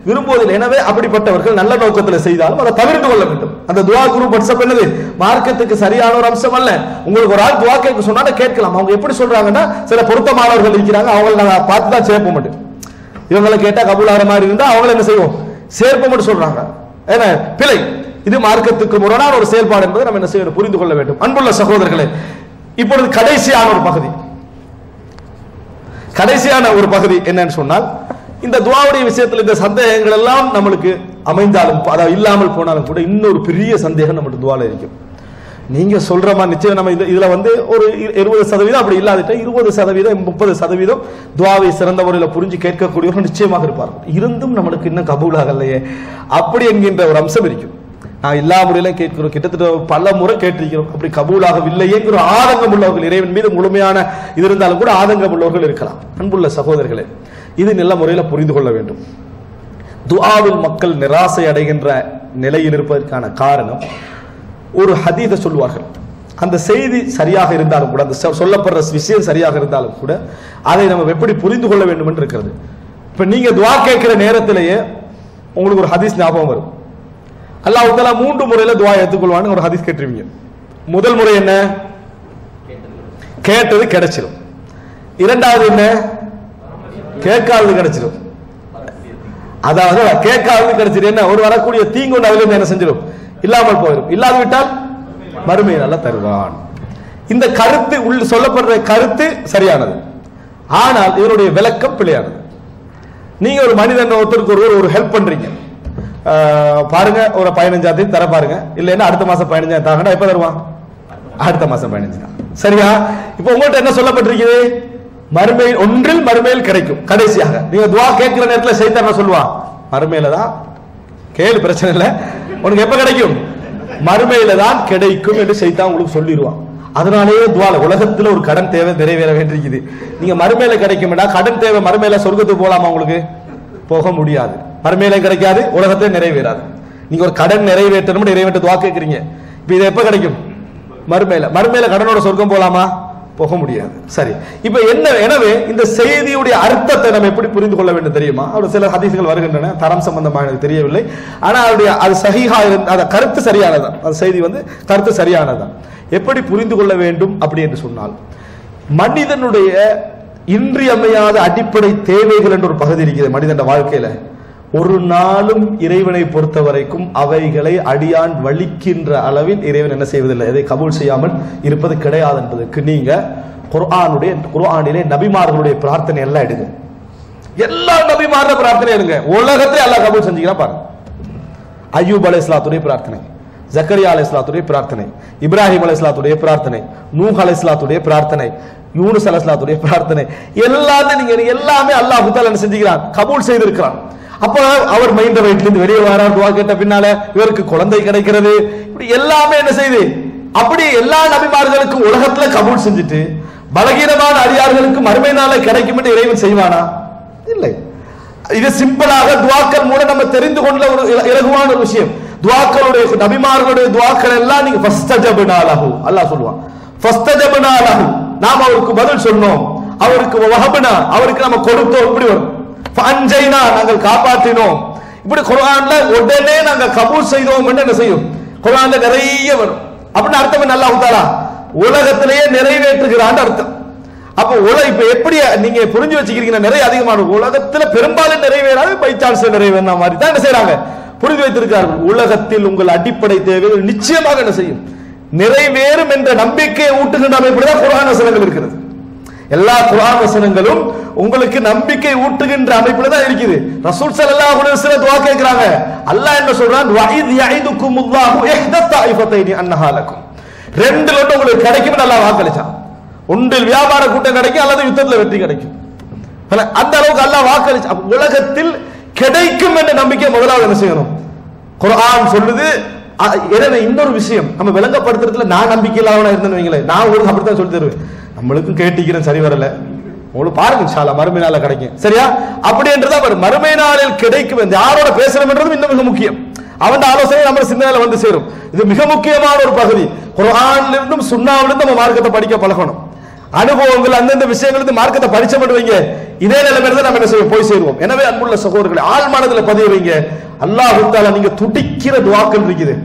விரும்புவதில்லை எனவே அப்படிப்பட்டவர்கள் நல்ல நோக்கத்தில் செய்தாலும் அதை தவிர்த்து கொள்ள வேண்டும் அந்த துவா குரு வாட்ஸ்அப் என்னது மார்க்கத்துக்கு சரியான ஒரு அம்சம் அல்ல உங்களுக்கு ஒரு ஆள் துவா கேட்க சொன்னா கேட்கலாம் அவங்க எப்படி சொல்றாங்கன்னா சில பொருத்தமானவர்கள் இருக்கிறாங்க அவங்களை நாங்க பார்த்து தான் சேர்ப்ப மாட்டோம் இவங்களை கேட்டா கபூலாகிற மாதிரி இருந்தா அவங்கள என்ன செய்வோம் சேர்ப்ப மட்டும் சொல்றாங்க ஏன்னா பிழை இது மார்க்கத்துக்கு முரணான ஒரு செயல்பாடு என்பதை நம்ம என்ன செய்யணும் புரிந்து கொள்ள வேண்டும் அன்புள்ள சகோதரர்களே இப்பொழுது கடைசியான ஒரு பகுதி கடைசியான ஒரு பகுதி என்னன்னு சொன்னால் இந்த துவாவுடைய விஷயத்தில் இந்த சந்தேகங்கள் எல்லாம் நம்மளுக்கு அமைந்தாலும் அதாவது இல்லாமல் போனாலும் கூட இன்னொரு பெரிய சந்தேகம் நம்மளுக்கு துவால இருக்கும் நீங்க சொல்ற மாதிரி நிச்சயம் நம்ம இது- இதுல வந்து ஒரு இரு- இருபது சதவீதம் அப்படி இல்லாதிட்ட இருபது சதவீதம் முப்பது சதவீதம் துவாவை சிறந்த முறையில் புரிஞ்சு கேட்கக்கூடியவர்கள் நிச்சயமாக இருப்பார்கள் இருந்தும் நம்மளுக்கு இன்னும் கபூலாகலையே அப்படி என்கின்ற ஒரு அம்சம் இருக்கும் நான் எல்லா முறையிலும் கேட்கிறோம் கிட்டத்தட்ட பல முறை கேட்டிருக்கிறோம் அப்படி கபூலாகவில்லையேங்கிற ஆதங்கம் உள்ளவர்கள் இறைவன் மீது முழுமையான இது இருந்தாலும் கூட ஆதங்கம் உள்ளவர்கள் இருக்கலாம் அன்புள்ள சகோதரர்களே இது நல்ல முறையில் புரிந்து கொள்ள வேண்டும் துஆவில் மக்கள் நிராசை அடைகின்ற நிலையில் இருப்பதற்கான காரணம் ஒரு ஹதீதை சொல்வார்கள் அந்த செய்தி சரியாக இருந்தாலும் கூட அந்த சொ- சொல்லப்படுற விஷயம் சரியாக இருந்தாலும் கூட அதை நம்ம எப்படி புரிந்து கொள்ள வேண்டும் என்று இருக்கிறது இப்ப நீங்க துஆ கேட்கிற நேரத்திலேயே உங்களுக்கு ஒரு ஹதீஸ் ஞாபகம் வரும் அல்லாஹ் தஆலா மூன்று முறையில துஆ ஏற்றுக்கொள்வான்னு ஒரு ஹதீஸ் கேட்டிருவீங்க முதல் முறை என்ன கேட்டது கிடைச்சிடும் இரண்டாவது என்ன கேட்காதது கிடைச்சிடும் அதாவது கேட்காதது கிடைச்சிடும் என்ன ஒரு வரக்கூடிய தீங்கு ஒன்று அதுல இருந்து என்ன செஞ்சிடும் இல்லாமல் போயிடும் இல்லாது விட்டால் மறுமை நல்லா தருவான் இந்த கருத்து உள்ள சொல்லப்படுற கருத்து சரியானது ஆனால் இதனுடைய விளக்கம் பிழையானது நீங்க ஒரு மனிதன் ஒருத்தருக்கு ஒருவர் ஒரு ஹெல்ப் பண்றீங்க ஆஹ் பாருங்க ஒரு பதினஞ்சாம் தேதி தர பாருங்க இல்லைன்னா அடுத்த மாசம் பதினஞ்சாம் தாங்கடா எப்ப தருவான் அடுத்த மாசம் பதினஞ்சு தான் சரியா இப்போ உங்கள்ட்ட என்ன சொல்லப்பட்டிருக்குது மறுமையில் ஒன்றில் மறுமையில் கிடைக்கும் கடைசியாக நீங்க துவா கேட்கிற நேரத்துல சைத்தான் சொல்லுவான் மறுமையில தான் கேளு பிரச்சனை இல்லை உனக்கு எப்ப கிடைக்கும் மறுமையில தான் கிடைக்கும் என்று சைத்தான் உங்களுக்கு சொல்லிடுவான் அதனாலேயே துவால உலகத்துல ஒரு கடன் தேவை நிறைவேற வேண்டியிருக்குது நீங்க மறுமையில கிடைக்கும்டா கடன் தேவை மறுமையில சொர்க்கத்துக்கு போலாமா உங்களுக்கு போக முடியாது மறுமையில கிடைக்காது உலகத்துல நிறைவேறாது நீங்க ஒரு கடன் நிறைவேற்றணும் நிறைவேற்ற துவா கேட்கறீங்க இப்ப இது எப்ப கிடைக்கும் மறுமையில மறுமையில கடனோட சொர்க்கம் போலாமா போக முடியாது சரி இப்ப என்ன எனவே இந்த செய்தியுடைய அர்த்தத்தை நம்ம எப்படி புரிந்து கொள்ள வேண்டும் தெரியுமா ஒரு சில ஹதீஸ்கள் வருகின்றன தரம் சம்பந்தமாக எனக்கு தெரியவில்லை ஆனா அவருடைய அது சஹீஹா இருந்த அந்த கருத்து சரியானதான் அந்த செய்தி வந்து கருத்து சரியானதான் எப்படி புரிந்து கொள்ள வேண்டும் அப்படி என்று சொன்னால் மனிதனுடைய இன்றியமையாத அடிப்படை தேவைகள் என்ற ஒரு பகுதி இருக்கிறது மனிதன் வாழ்க்கையில ஒரு நாளும் இறைவனை பொறுத்த வரைக்கும் அவைகளை அடியான் வலிக்கின்ற அளவில் இறைவன் என்ன செய்வதில்லை எதை கபூல் செய்யாமல் இருப்பது கிடையாது என்பதற்கு நீங்க குர்ஆனுடைய குர்ஆனிலே நபிமார்களுடைய பிரார்த்தனை எல்லாம் எடுங்க எல்லா நபிமார பிரார்த்தனை எடுங்க உலகத்தை அல்லாஹ் கபூல் செஞ்சுக்கிறா பாருங்க அய்யூப் அலை இஸ்லாத்துடைய பிரார்த்தனை ஜக்கரியா அலை இஸ்லாத்துடைய பிரார்த்தனை இப்ராஹிம் அலை இஸ்லாத்துடைய பிரார்த்தனை நூஹ் அலை இஸ்லாத்துடைய பிரார்த்தனை யூனுஸ் அலை இஸ்லாத்துடைய பிரார்த்தனை எல்லாத்தையும் நீங்க எல்லாமே அல்லாஹ் தாலா என்ன செஞ்சுக்கிறான் கபூல் செய்திருக்கிறான் அப்ப அவர் மைண்ட வயிற்றிலிருந்து வெளியே வரார் துவா கேட்ட பின்னால இவருக்கு குழந்தை கிடைக்கிறது இப்படி எல்லாமே என்ன செய்யுது அப்படி எல்லா நபிமார்களுக்கும் உலகத்துல கபூல் செஞ்சுட்டு பலகீனமான அடியார்களுக்கு மறுமை நாள கிடைக்கும் என்று இறைவன் செய்வானா இல்லை இது சிம்பிளாக துவாக்கள் மூலம் நம்ம தெரிந்து கொண்ட ஒரு இல- இலகுவான ஒரு விஷயம் துவாக்களுடைய நபிமார்களுடைய துவாக்கள் எல்லாம் நீங்க ஃபஸ்தஜபனாலஹு அல்லாஹ் சொல்லுவான் ஃபஸ்தஜபனாலஹு நாம் அவருக்கு பதில் சொன்னோம் அவருக்கு வஹபனா அவருக்கு நம்ம கொடுத்தோம் இப்படி வரும் ஃபஅன்ஜைனா நாங்கள் காப்பாற்றினோம் இப்படி குர்ஆன்ல உடனே நாங்க கபூல் செய்தோம் என்று என்ன செய்யும் குர்ஆன்ல நிறைய வரும் அப்படின்னு அர்த்தம் என்ன அல்லாஹ் தஆலா உலகத்திலேயே நிறைவேற்றுகிறான்னு அர்த்தம் அப்ப உல இப்ப எப்படி நீங்க புரிஞ்சு வச்சுக்கிறீங்க நிறைய அதிகமான உலகத்துல பெரும்பாலும் நிறைவேறாது பை சான்ஸ் நிறைவேறின மாதிரி தான் என்ன செய்றாங்க புரிந்து வைத்திருக்கிறார்கள் உலகத்தில் உங்கள் அடிப்படை தேவைகள் நிச்சயமாக என்ன செய்யும் நிறைவேறும் என்ற நம்பிக்கையை ஊட்டுகின்ற அமைப்புதான் குர்ஆன் வசனங்கள் இருக்கிறது எல்லா குர்ஆன் வசனங்களும் உங்களுக்கு நம்பிக்கை ஊட்டுகின்ற அமைப்புல தான் இருக்குது ரசூல் ஸல்லல்லாஹு அலைஹி வஸல்லம் துஆ கேக்குறாங்க அல்லாஹ் என்ன சொல்றான் வஇத் யஇதுக்குமுல்லாஹு இஹ்தா தாயிஃபத்தைனி அன்னஹா லக்கும் ரெண்டுல ஒன்று உங்களுக்கு கிடைக்கும் அல்லாஹ் வாக்களிச்சான் ஒன்றில் வியாபார கூட்டம் கிடைக்கும் அல்லது யுத்தத்துல வெற்றி கிடைக்கும் அல்ல, அந்த அளவுக்கு அல்லாஹ் வாக்களிச்சு அப்ப உலகத்தில் கிடைக்கும் என்ற நம்பிக்கை முதலாவது என்ன செய்யணும் குர்ஆன் சொல்லுது அ- எனவே இன்னொரு விஷயம் நம்ம விளங்கப்படுத்துறதுல நான் நம்பிக்கை இல்லாம இருந்தேன்னு வைங்களேன் நான் உங்களுக்கு அப்படித்தான் சொல்லி தருவேன் நம்மளுக்கும் கேட்டிக்கிறேன் சரி வரல உங்களுக்கு பாருங்க இன்ஷா அல்லாஹ் மறுமை நாள்ல கிடைக்கும் சரியா அப்படின்றதா வரும் மறுமை நாளில் கிடைக்கும் இந்த யாரோட பேசுறோம்ன்றதும் இன்னும் மிக முக்கியம் அவன் ஆலோசனை நம்ம சிந்தனையில வந்து சேரும் இது மிக முக்கியமான ஒரு பகுதி குர்ஆன்ல இருந்தும் சுன்னாவிலிருந்து நம்ம மார்க்கத்தை படிக்க பழகணும் அனுபவங்கள் அந்தந்த விஷயங்கள் இருந்து மார்க்கத்தை படிச்ச மட்டும் வைங்க இதே நிலைமையில தான் நம்ம என்ன செய்வோம் போய் சேருவோம் எனவே அன்புள்ள சகோதரர்களை ஆள் மனதில் பதிய வைங்க அல்லாஹ் தாலா நீங்க துடிக்கிற துவாக்கள் இருக்குது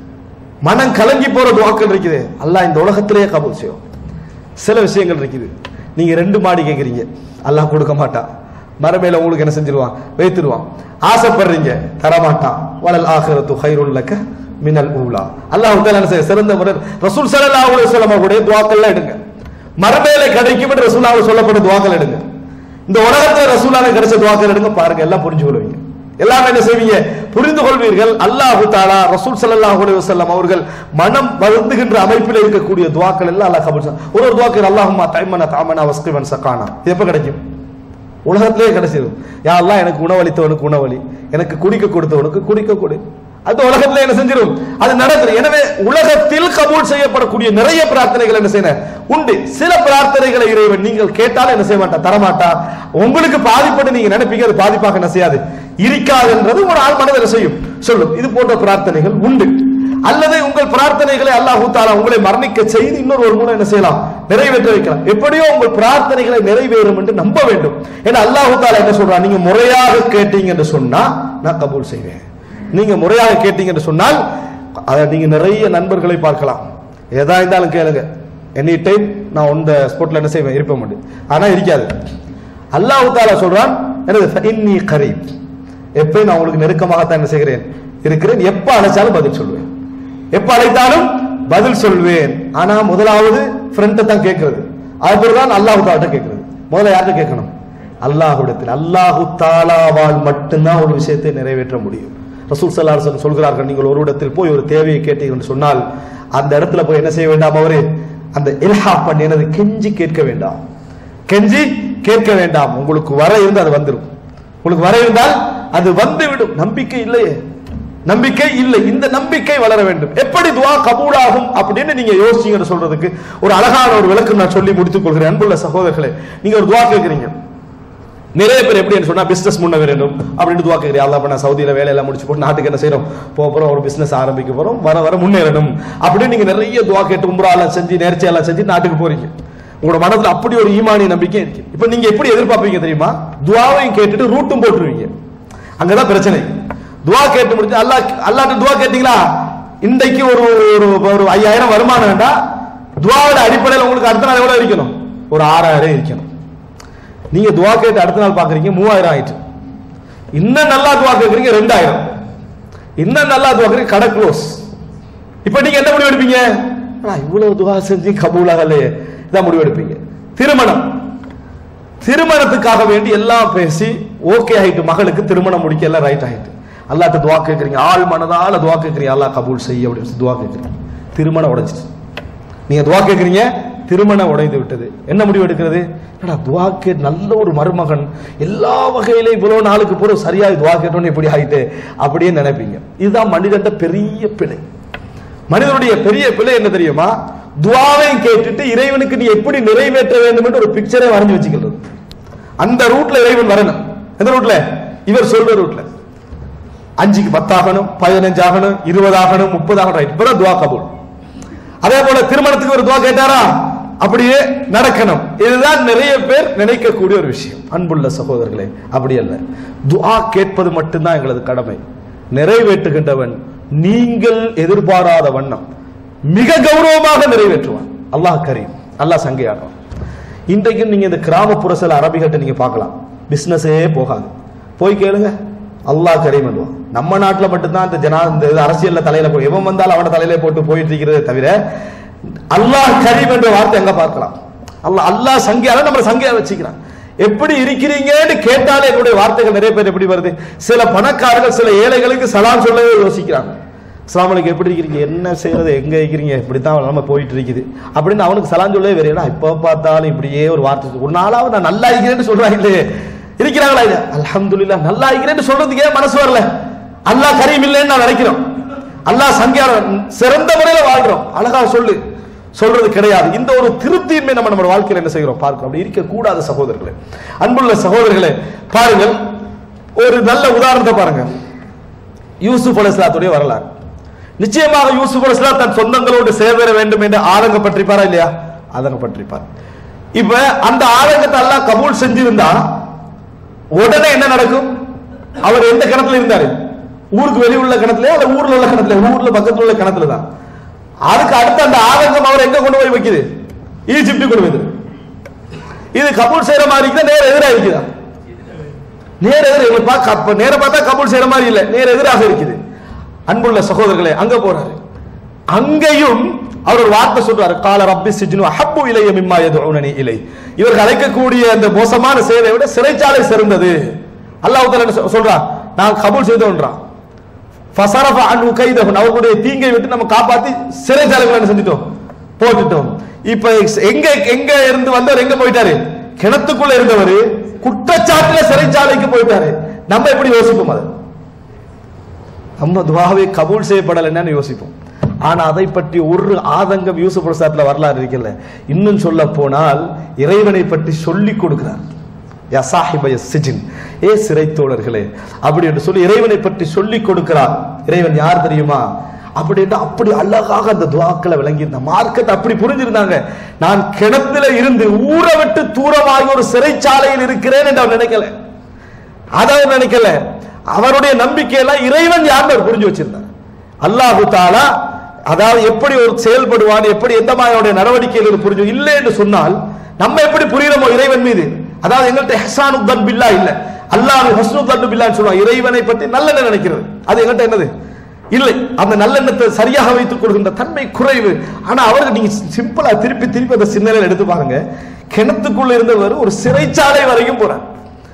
மனம் கலங்கி போற துவாக்கள் இருக்குது அல்லாஹ் இந்த உலகத்திலேயே கபூல் செய்யும் சில விஷயங்கள் இருக்குது நீங்க ரெண்டு மாடி கேக்குறீங்க அல்லாஹ் கொடுக்க மாட்டான் மரமேல உங்களுக்கு என்ன செஞ்சிருவான் வைத்துருவான் ஆசைப்படுறீங்க தரமாட்டான் வலல் ஆகிரத்து ஹைருல் லக்க மினல் ஊலா அல்லாஹ் தஆலா என்ன செய்ய சிறந்த முறை ரசூல் ஸல்லல்லாஹு அலைஹி வஸல்லம் உடைய துஆக்கள்லாம் எடுங்க மரமேல கிடைக்கும் என்று ரசூலுல்லாஹ் சொல்லப்பட்ட துஆக்கள் எடுங்க இந்த உலகத்துல ரசூலான கிடைச்ச துஆக்கள் எடுங்க பாருங்க எல்லாம் புரிஞ்சு கொள்வீங்க எல்லாமே என்ன செய்வீங்க புரிந்து கொள்வீர்கள் அல்லாஹு தாலா ரசூல் ஸல்லல்லாஹு அலைஹி வஸல்லம் அவர்கள் மனம் வருந்துகின்ற அமைப்பில் இருக்கக்கூடிய துஆக்கள் எல்லாம் அல்லாஹ் கபூல் செய்வான். ஒரு ஒரு துஆக்கள் அல்லாஹும்மா தைமனா தாமனா வஸ்கிவன் சக்கானா இது எப்ப கிடைக்கும் உலகத்திலே கிடைச்சிடும் யா அல்லாஹ் எனக்கு உணவளித்தவனுக்கு உணவளி எனக்கு குடிக்க கொடுத்தவனுக்கு குடிக்க கொடு அது உலகத்துல என்ன செஞ்சிடும் அது நடக்குது எனவே உலகத்தில் கபூல் செய்யப்படக்கூடிய நிறைய பிரார்த்தனைகள் என்ன செய்யணும் உண்டு சில பிரார்த்தனைகளை இறைவன் நீங்கள் கேட்டாலும் என்ன செய்ய மாட்டா தரமாட்டா உங்களுக்கு பாதிப்பட்டு நீங்க நினைப்பீங்க அது பாதிப்பாக என்ன செய்யாது இருக்காதுன்றது ஒரு ஆள் மனதில் என்ன செய்யும் சொல்லும் இது போன்ற பிரார்த்தனைகள் உண்டு அல்லது உங்கள் பிரார்த்தனைகளை அல்லாஹ் தாலா உங்களை மரணிக்க செய்து இன்னொரு ஒரு மூலம் என்ன செய்யலாம் நிறைவேற்ற வைக்கலாம் எப்படியோ உங்கள் பிரார்த்தனைகளை நிறைவேறும் என்று நம்ப வேண்டும் ஏன்னா அல்லாஹ் தாலா என்ன சொல்றான் நீங்க முறையாக கேட்டீங்க என்று சொன்னா நான் கபூல் செய்வேன் நீங்க முறையாக கேட்டீங்க என்று சொன்னால் அதை நீங்க நிறைய நண்பர்களை பார்க்கலாம் எதா இருந்தாலும் கேளுங்க எனி டைம் நான் இந்த ஸ்பாட்ல என்ன செய்வேன் இருப்ப மாட்டேன் ஆனா இருக்காது அல்லாஹ் தாலா சொல்றான் எனது இன்னி கரீப் எப்பயும் நான் உங்களுக்கு நெருக்கமாகத்தான் என்ன செய்கிறேன் இருக்கிறேன் எப்ப அழைச்சாலும் பதில் சொல்வேன் எப்ப அழைத்தாலும் பதில் சொல்வேன் ஆனா முதலாவது ஃப்ரெண்ட்டை தான் கேட்கிறது அதுபோல தான் அல்லாஹு தாட்ட கேட்கிறது முதல்ல யார்கிட்ட கேட்கணும் அல்லாஹ்விடத்தில் அல்லாஹு தாலாவால் மட்டும்தான் ஒரு விஷயத்தை நிறைவேற்ற முடியும் ரசூல் ஸல்லல்லாஹு அலைஹி வஸல்லம் சொல்கிறார்கள் நீங்கள் ஒரு இடத்தில் போய் ஒரு தேவையை கேட்டீர்கள் என்று சொன்னால் அந்த இடத்துல போய் என்ன செய்ய வேண்டாம் அவரு அந்த இல்ஹா பண்ணி எனது கெஞ்சி கேட்க வேண்டாம் கெஞ்சி கேட்க வேண்டாம் உங்களுக்கு வர இருந்து அது வந்துடும் உங்களுக்கு வர இருந்தால் அது வந்துவிடும் நம்பிக்கை இல்லையே நம்பிக்கை இல்லை இந்த நம்பிக்கை வளர வேண்டும் எப்படி துவா கபூலாகும் அப்படின்னு நீங்க யோசிச்சீங்கன்னு சொல்றதுக்கு ஒரு அழகான ஒரு விளக்கம் நான் சொல்லி முடித்துக் கொள்கிறேன் அன்புள்ள சகோதரர்களே நீங்க ஒரு துவா கேட்கிறீங்க நிறைய பேர் எப்படின்னு சொன்னா பிசினஸ் முன்ன வேண்டும் அப்படின்னு துவா கேட்கிறீங்க அல்லா பண்ண சவுதியில வேலையெல்லாம் முடிச்சு போட்டு நாட்டுக்கு என்ன செய்யறோம் போக போறோம் ஒரு பிசினஸ் ஆரம்பிக்க போறோம் வர வர முன்னேறணும் அப்படின்னு நீங்க நிறைய துவா கேட்டு உம்ராலாம் செஞ்சு நேர்ச்சியெல்லாம் செஞ்சு நாட்டுக்கு போறீங்க உங்களோட மனதுல அப்படி ஒரு ஈமானி நம்பிக்கை இருக்கு இப்ப நீங்க எப்படி எதிர்பார்ப்பீங்க தெரியுமா துவாவையும் கேட்டுட்டு ரூட்டும் போட்டுருவீங்க அங்கதான் பிரச்சனை துவா கேட்டு முடிச்சு அல்லா அல்லாட்ட துவா கேட்டீங்களா இன்றைக்கு ஒரு ஒரு ஒரு ஐயாயிரம் வருமானம் வேண்டாம் துவாவோட அடிப்படையில் உங்களுக்கு அடுத்த நாள் எவ்வளவு இருக்கணும் ஒரு ஆறாயிரம் இருக்கணும் நீங்க துவா கேட்டு அடுத்த நாள் பாக்குறீங்க மூவாயிரம் ஆயிட்டு இன்னும் நல்லா துவா கேட்கறீங்க ரெண்டாயிரம் இன்னும் நல்லா துவா கேட்கறீங்க கடை க்ளோஸ் இப்ப நீங்க என்ன முடிவு எடுப்பீங்க ஆனா, இவ்வளவு துவா செஞ்சு கபூலாகலையே இதான் முடிவு எடுப்பீங்க திருமணம் திருமணத்துக்காக வேண்டி எல்லாம் பேசி ஓகே ஆயிட்டு மகளுக்கு திருமணம் முடிக்க எல்லாம் ரைட் ஆயிட்டு அல்லாட்ட துவா கேட்கறீங்க ஆள் மனதால துவா கேட்கறீங்க அல்லாஹ் கபூல் செய்ய அப்படின்னு சொல்லி துவா கேட்கறீங்க திருமணம் உடைஞ்சிட்டு நீங்க துவா கேட்கறீங்க திருமணம் உடைந்து விட்டது என்ன முடிவு எடுக்கிறது என்னடா துவா கேட் நல்ல ஒரு மருமகன் எல்லா வகையிலும் இவ்வளவு நாளுக்கு பிறகு சரியா துவா கேட்டோன்னு இப்படி ஆயிட்டு அப்படியே நினைப்பீங்க இதுதான் மனிதன்ட பெரிய பிழை மனிதனுடைய பெரிய பிழை என்ன தெரியுமா துவாவையும் கேட்டுட்டு இறைவனுக்கு நீ எப்படி நிறைவேற்ற வேண்டும் என்று ஒரு பிக்சரே வரைஞ்சு வச்சுக்கிறது அந்த ரூட்ல இறைவன் வரணும் எந்த ரூட்ல இவர் சொல்ற ரூட்ல அஞ்சுக்கு பத்தாகணும் பதினஞ்சு ஆகணும் இருபது ஆகணும் முப்பது ஆகணும் ரைட் இப்பதான் துவா கபூல் அதே போல திருமணத்துக்கு ஒரு துவா கேட்டாரா அப்படியே நடக்கணும் இதுதான் நிறைய பேர் நினைக்கக்கூடிய ஒரு விஷயம் அன்புள்ள சகோதரர்களே அப்படி அல்ல துஆ கேட்பது மட்டும்தான் எங்களது கடமை நிறைவேற்றுகின்றவன் நீங்கள் எதிர்பாராத வண்ணம் மிக கௌரவமாக நிறைவேற்றுவான் அல்லாஹ் கரீம் அல்லாஹ் சங்கையாடுவான் இன்றைக்கும் நீங்க இந்த கிராமப்புற சில அரபிகிட்ட நீங்க பார்க்கலாம் பிசினஸே போகாது போய் கேளுங்க அல்லாஹ் கரீம் பண்ணுவான் நம்ம நாட்டுல மட்டும்தான் இந்த ஜனா இந்த இது அரசியல்ல தலையில போய் எவன் வந்தாலும் அவன தலையில போட்டு போயிட்டு இருக்கிறதே தவிர அல்லாஹ் கரீம் என்ற வார்த்தை எங்க பார்க்கலாம் அல்லாஹ் அல்லாஹ் சங்கையால நம்ம சங்கையா வச்சுக்கிறான் எப்படி இருக்கிறீங்கன்னு கேட்டாலே என்னுடைய வார்த்தைகள் நிறைய பேர் எப்படி வருது சில பணக்காரர்கள் சில ஏழைகளுக்கு சலாம் சொல்லவே யோசிக்கிறாங்க அஸ்ஸலாமு அலைக்கும் எப்படி இருக்கிறீங்க என்ன செய்யறது எங்க இருக்கிறீங்க இப்படித்தான் நம்ம போயிட்டு இருக்குது அப்படின்னு அவனுக்கு சலாம் சொல்லவே வேற ஏன்னா இப்ப பார்த்தாலும் இப்படியே ஒரு வார்த்தை சொல்லு. ஒரு நாளாவது நான் நல்லா இருக்கிறேன்னு சொல்றாங்களே இருக்கிறாங்களா இது அல்ஹம்துலில்லாஹ் நல்லா இருக்கிறேன்னு சொல்றதுக்கு ஏன் மனசு வரல அல்லாஹ் கரீம் இல்லைன்னு நான் நினைக்கிறோம் அல்லாஹ் சங்கியாரம் சிறந்த முறையில வாழ்றோம் அழகா சொல்லு சொல்றது கிடையாது இந்த ஒரு திருப்தியின்மை நம்ம நம்ம வாழ்க்கையில என்ன செய்கிறோம் பார்க்கிறோம் அப்படி இருக்க கூடாத சகோதரர்களே அன்புள்ள சகோதரர்களே பாருங்கள் ஒரு நல்ல உதாரணத்தை பாருங்க யூசுப் அலைஹிஸ்ஸலாத்துடைய வரலாறு நிச்சயமாக யூசுப் அலைஹிஸ்ஸலாம் தன் சொந்தங்களோடு சேர வேண்டும் என்று ஆதங்கப்பட்டிருப்பாரா இல்லையா ஆதங்கப்பட்டிருப்பார் இப்ப அந்த ஆதங்கத்தை அல்லாஹ் கபூல் செஞ்சிருந்தா உடனே என்ன நடக்கும் அவர் எந்த கிணத்துல இருந்தாரு ஊருக்கு வெளியே உள்ள கிணத்துல அல்ல ஊர்ல உள்ள கிணத்துல ஊர்ல பக்கத்துல உள்ள கிணத்துல தான் அதுக்கு அடுத்து அந்த ஆதங்கம் அவர் எங்க கொண்டு போய் வைக்குது ஈஜிப்ட் கொண்டு போய் இது கபூல் செய்யற மாதிரி இருக்குதா நேர எதிராக இருக்குதா நேர எதிர இவங்க பார்க்க அப்ப நேர பார்த்தா கபூல் செய்யற மாதிரி இல்ல நேர எதிராக இருக்குது அன்புள்ள சகோதரர்களே அங்க போறாரு அங்கேயும் அவர் ஒரு வார்த்தை சொல்றாரு கால ரப்பி சிஜ்னு அஹப்பு இலைய மிம்மா யதுஉனனி இலை இவர்கள் அழைக்கக்கூடிய அந்த மோசமான சேவை விட சிறைச்சாலை சிறந்தது அல்லாஹ் தஆலா என்ன சொல்~ சொல்றான் நான் கபூல் செய்தோன்றான் ஃபசரஃப அன்ஹு கைதஹுன் அவர்களுடைய தீங்கை விட்டு நம்ம காப்பாத்தி சிறைச்சாலைகளை என்ன செஞ்சிட்டோம் போட்டுட்டோம் இப்ப எங்க எங்க இருந்து வந்தவர் எங்க போயிட்டாரு கிணத்துக்குள்ள இருந்தவர் குற்றச்சாட்டுல சிறைச்சாலைக்கு போயிட்டாரு நம்ம எப்படி யோசிப்போம் அதை நம்ம துவாவே கபூல் செய்யப்படலைன்னு யோசிப்போம் ஆனா அதை பற்றி ஒரு ஆதங்கம் யூசுப் பிரசாத்ல வரலாறு இருக்கல இன்னும் சொல்ல போனால் இறைவனை பற்றி சொல்லிக் கொடுக்கிறார் யா சாஹிபய சிஜின் ஏ சிறை தோழர்களே அப்படி என்று சொல்லி இறைவனை பற்றி சொல்லிக் கொடுக்கிறார் இறைவன் யார் தெரியுமா அப்படின்னு அப்படி அழகாக அந்த துவாக்களை விளங்கியிருந்த மார்க்கத்தை அப்படி புரிஞ்சிருந்தாங்க நான் கிணத்துல இருந்து ஊரை விட்டு தூரமாகி ஒரு சிறைச்சாலையில் இருக்கிறேன் என்று அவர் நினைக்கல அதை அவர் நினைக்கல அவருடைய நம்பிக்கையெல்லாம் இறைவன் யாருன்னு அவர் புரிஞ்சு வச்சிருந்தார் அல்லாஹு தாலா அதாவது எப்படி ஒரு செயல்படுவான் எப்படி எந்த மாதிரியோட நடவடிக்கைகள் புரிஞ்சு இல்லை என்று சொன்னால் நம்ம எப்படி புரியுறோமோ இறைவன் மீது அதாவது எங்கள்கிட்ட ஹெசானு தன் பில்லா இல்ல அல்லாஹ் ஹஸ்னு தன் பில்லான்னு சொல்லுவான் இறைவனை பற்றி நல்லெண்ணம் நினைக்கிறது அது எங்கள்கிட்ட என்னது இல்லை அந்த நல்லெண்ணத்தை சரியாக வைத்துக் கொள்கின்ற தன்மை குறைவு ஆனா அவருக்கு நீங்க சிம்பிளா திருப்பி திருப்பி அந்த சிந்தனையில் எடுத்து பாருங்க கிணத்துக்குள்ள இருந்தவர் ஒரு சிறைச்சாலை வரைக்கும் போறார்